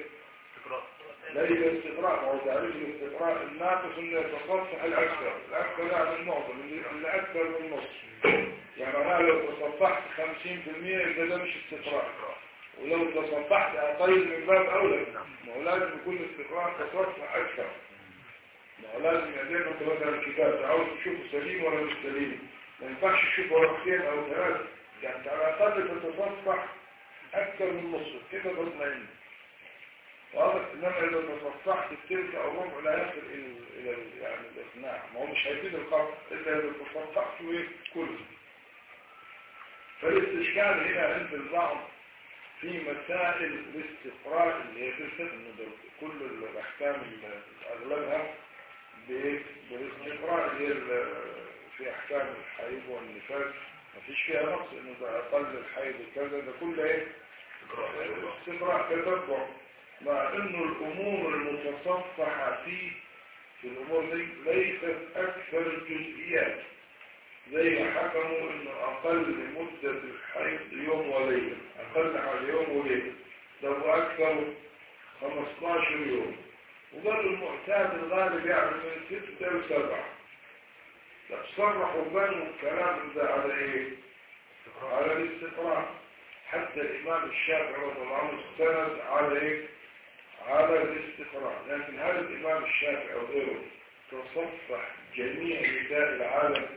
ليس استقراء هو تعريف الاستقراء الناقص انه يتصفح الاكثر الاكثر يعني المعظم اللي اللي اكثر من النص يعني انا لو تصفحت 50% يبقى ده مش استقراء ولو تصفحت اقل من باب اولى ما هو لازم يكون الاستقراء تصفح اكثر ما هو لازم يديك انت مثلا الكتاب عاوز تشوفه سليم ولا مش سليم ما ينفعش تشوفه ورقتين او ثلاثه يعني انت على الاقل تتصفح اكثر من نصه كده تطمئن واضح انما اذا تصفحت التلك او الربع لا يصل الى الى ال- يعني الاقناع ما هو مش هيفيد القطع الا اذا تصفحت ايه كله فالاستشكال هنا عند البعض في مسائل الاستقراء اللي هي تلك انه ده كل الاحكام ال- اغلبها بايه بالاستقراء اللي هي ال- في احكام الحيض والنفاس ما فيش فيها نقص انه ده اقل الحيض وكذا ده كله ايه استقراء تتبع مع انه الامور المتصفحة فيه في الامور دي ليست اكثر الجزئيات زي ما حكموا انه اقل مدة الحيض يوم وليلة اقل حاجة يوم وليلة ده اكثر 15 يوم وقالوا المعتاد الغالب يعني من 6 ل 7 لا صرحوا بنوا الكلام ده على ايه على الاستقراء حتى الامام الشافعي رضي الله عنه استند على ايه على الاستقراء لكن هل الإمام الشافعي أو غيره تصفح جميع نساء العالم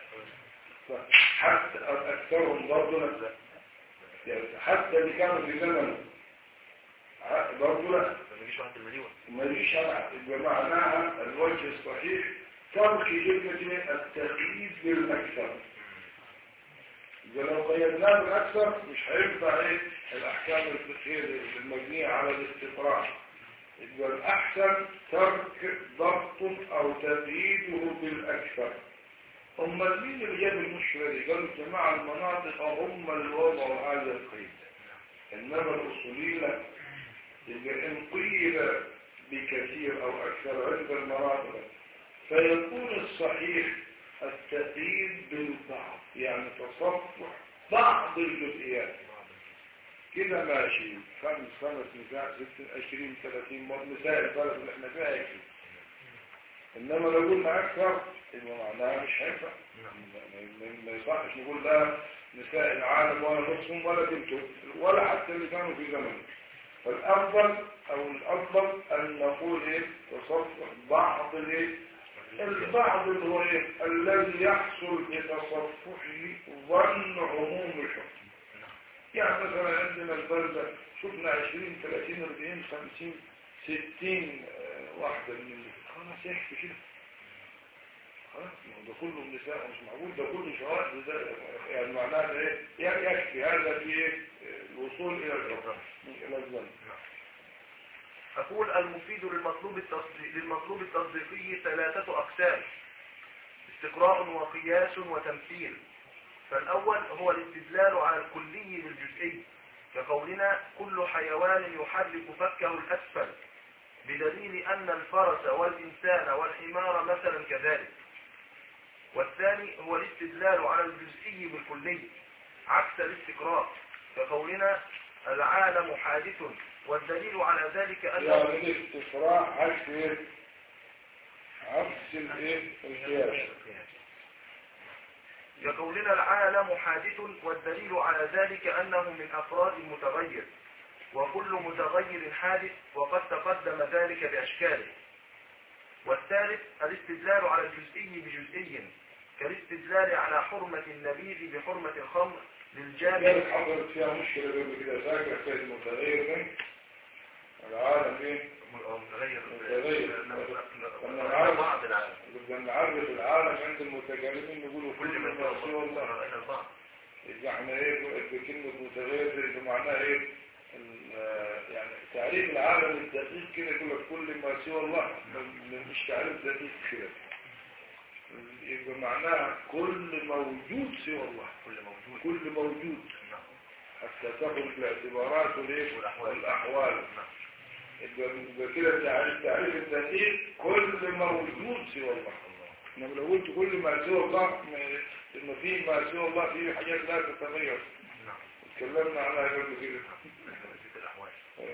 حتى أكثرهم برضه لا يعني حتى اللي كانوا في زمنه ع- برضه لا ما يجيش يبقى معناها الوجه الصحيح ترك كلمة التقييد بالأكثر إذا لو قيدناه بالأكثر مش هينفع إيه الأحكام الفقهية المبنية على الاستقراء يبقى الأحسن ترك ضبط أو تقييده بالأكثر هم مين اللي جاب المشكلة دي؟ قالوا جماعة المناطق هم اللي وضعوا هذا القيد إنما الأصوليين لا يبقى إن قيد بكثير أو أكثر عند المناطق فيكون الصحيح التقييد بالبعض يعني تصفح بعض الجزئيات كده ماشي خمس خمس نساء ست عشرين ثلاثين مرة نساء البلد اللي احنا فيها يكفي انما لو قلنا اكثر يبقى معناها مش هينفع ما- ما- ما يصحش نقول لا نساء العالم ولا نصهم ولا تلتهم ولا حتى اللي كانوا في زمن فالافضل او الافضل ان نقول ايه تصفح بعض الايه البعض اللي هو ايه الذي يحصل بتصفحه ظن عموم الحكم يعني مثلا عندنا البلدة شفنا 20 30 40 50 60 آه، واحدة من اللي خلاص يكفي كده خلاص ما هو ده كله نساء مش معقول ده كله شواذ ده يعني معناها ده ايه ي- يكفي هذا في ايه آه، الوصول الى الحكم الى الظن أقول المفيد للمطلوب التصديق للمطلوب التصديقي ثلاثة أقسام استقراء وقياس وتمثيل فالأول هو الاستدلال على الكلي بالجزئي كقولنا كل حيوان يحرك فكه الأسفل بدليل أن الفرس والإنسان والحمار مثلا كذلك والثاني هو الاستدلال على الجزئي بالكلي عكس الاستقراء كقولنا العالم حادث والدليل على ذلك أنه يعني الاستفراع عكس ايه عكس الايه القياس كقولنا العالم حادث والدليل على ذلك أنه من أفراد المتغير وكل متغير حادث وقد تقدم ذلك بأشكاله والثالث الاستدلال على الجزئي بجزئي كالاستدلال على حرمة النبيذ بحرمة الخمر للجامع كانت حصلت فيها مشكلة قبل كده فاكر في المتغير ده العالم ايه متغير متغير. لما بعض نعرف العالم بدنا نعرف العالم عند المتكلمين نقولوا كل ما سوى الله إلى البعض يعني ايه بكلمة متغير اللي معناها ايه ال- يعني تعريف العالم الدقيق كده يقول لك كل ما سوى الله م- مش تعريف دقيق كده يبقى معناها كل موجود سوى الله كل موجود كل موجود نعم. حتى تاخذ بالاعتبارات والايه والأحوال. والاحوال نعم. يبقى يبقى كده تعريف تعريف الدقيق كل موجود سوى الله انما لو قلت كل ما سوى الله ما- لما في ما سوى الله في حاجات لا تتغير نعم. اتكلمنا عنها قبل كده نسيت الأحوال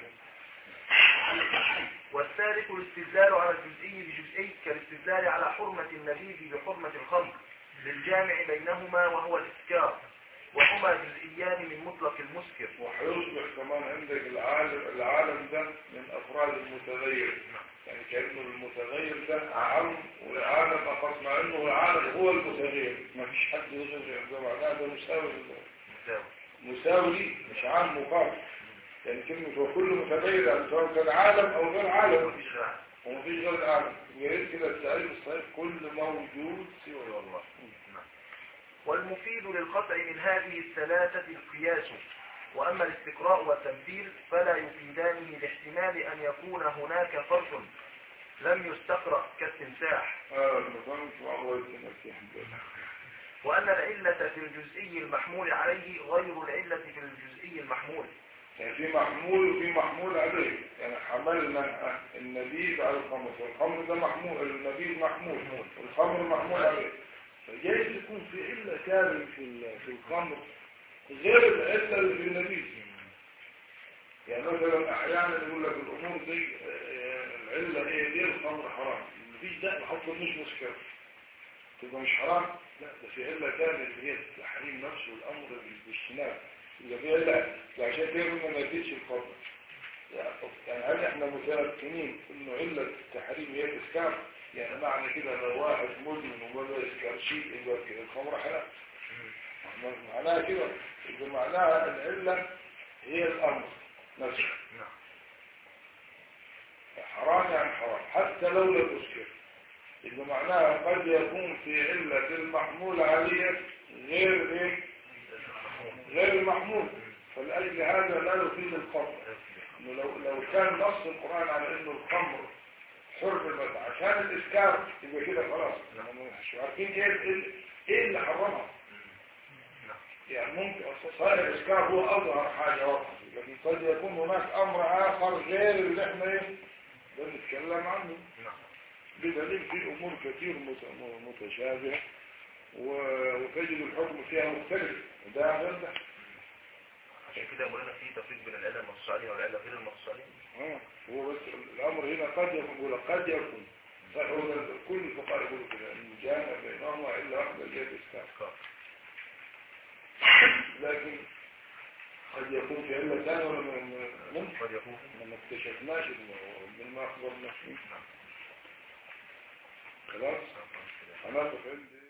والثالث الاستدلال على الجزئي بجزئي كالاستدلال على حرمة النبيذ بحرمة الخمر للجامع بينهما وهو الإسكار وهما جزئيان من مطلق المسكر وهيصبح كمان عندك العالم العالم ده من افراد المتغير يعني كانه المتغير ده عام والعالم اخص مع انه العالم هو المتغير ما فيش حد يغير ده معناه ده مساوي مساوي مساوي ليه، مش عام مقابل يعني كلمة وكل متغير يعني سواء كان عالم او غير عالم مفيش غير عالم. ومفيش غير العالم ويريد كده التعريف الصحيح كل موجود سوى الله والمفيد للقطع من هذه الثلاثة القياس وأما الاستقراء والتمثيل فلا يفيدانه لاحتمال أن يكون هناك فرق لم يستقرأ كالتمساح اه المفهوم الله يتنسي حبيبي وأن العلة في الجزئي المحمول عليه غير العلة في الجزئي المحمول يعني في محمول وفي محمول عليه يعني حملنا النبيذ على الخمر والخمر ده محمول النبيذ محمول والخمر محمول عليه فجايز يكون في علة كامل في ال- في الخمر غير العلة اللي في النبيذ يعني مثلا احيانا يقول لك الامور دي آه، العلة ايه ليه الخمر حرام مفيش ده حكم مش مشكلة تبقى مش حرام لا ده في علة كامل اللي هي التحريم نفسه والامر بالاجتناب يبقى في علة عشان كده قلنا ما يفيدش الخمر يعني هل احنا متيقنين انه علة التحريم هي الاسكار يعني معنى كده لو واحد مدمن وما يسكر شيء يبقى كده الخمر حلال معناها كده يبقى معناها العلة هي الامر نفسه نعم حرام يعني حرام حتى لو لم يسكر يبقى معناها قد يكون في علة المحمول عليه غير ايه غير المحمول فلأجل هذا لا يفيد الخمر إنه لو لو كان نص القرآن على انه الخمر حرمت عشان الاسكار يبقى كده خلاص مش عارفين ايه ال- ايه اللي حرمها يعني ممكن صحيح الاسكار هو اظهر حاجه واضحه لكن قد يكون هناك امر اخر غير اللي احنا ايه بنتكلم عنه نعم بدليل في امور كثير مت- متشابهه و- وتجد الحكم فيها مختلف ده غير ده عشان كده يا مولانا في تفريق بين العلة المنصوص عليها والعلة غير المنصوص عليها آه، هو بس الامر هنا قد يكون يقول قد يكون صحيح هو ده كل الفقهاء يقولوا كده ان جامع بينهما الا واحده اللي هي الاسكار لكن قد يكون في علة ثانية ولا م- م- ممكن قد يكون احنا ما اكتشفناش إنه- من ما اخبرنا فيه خلاص هنقف عند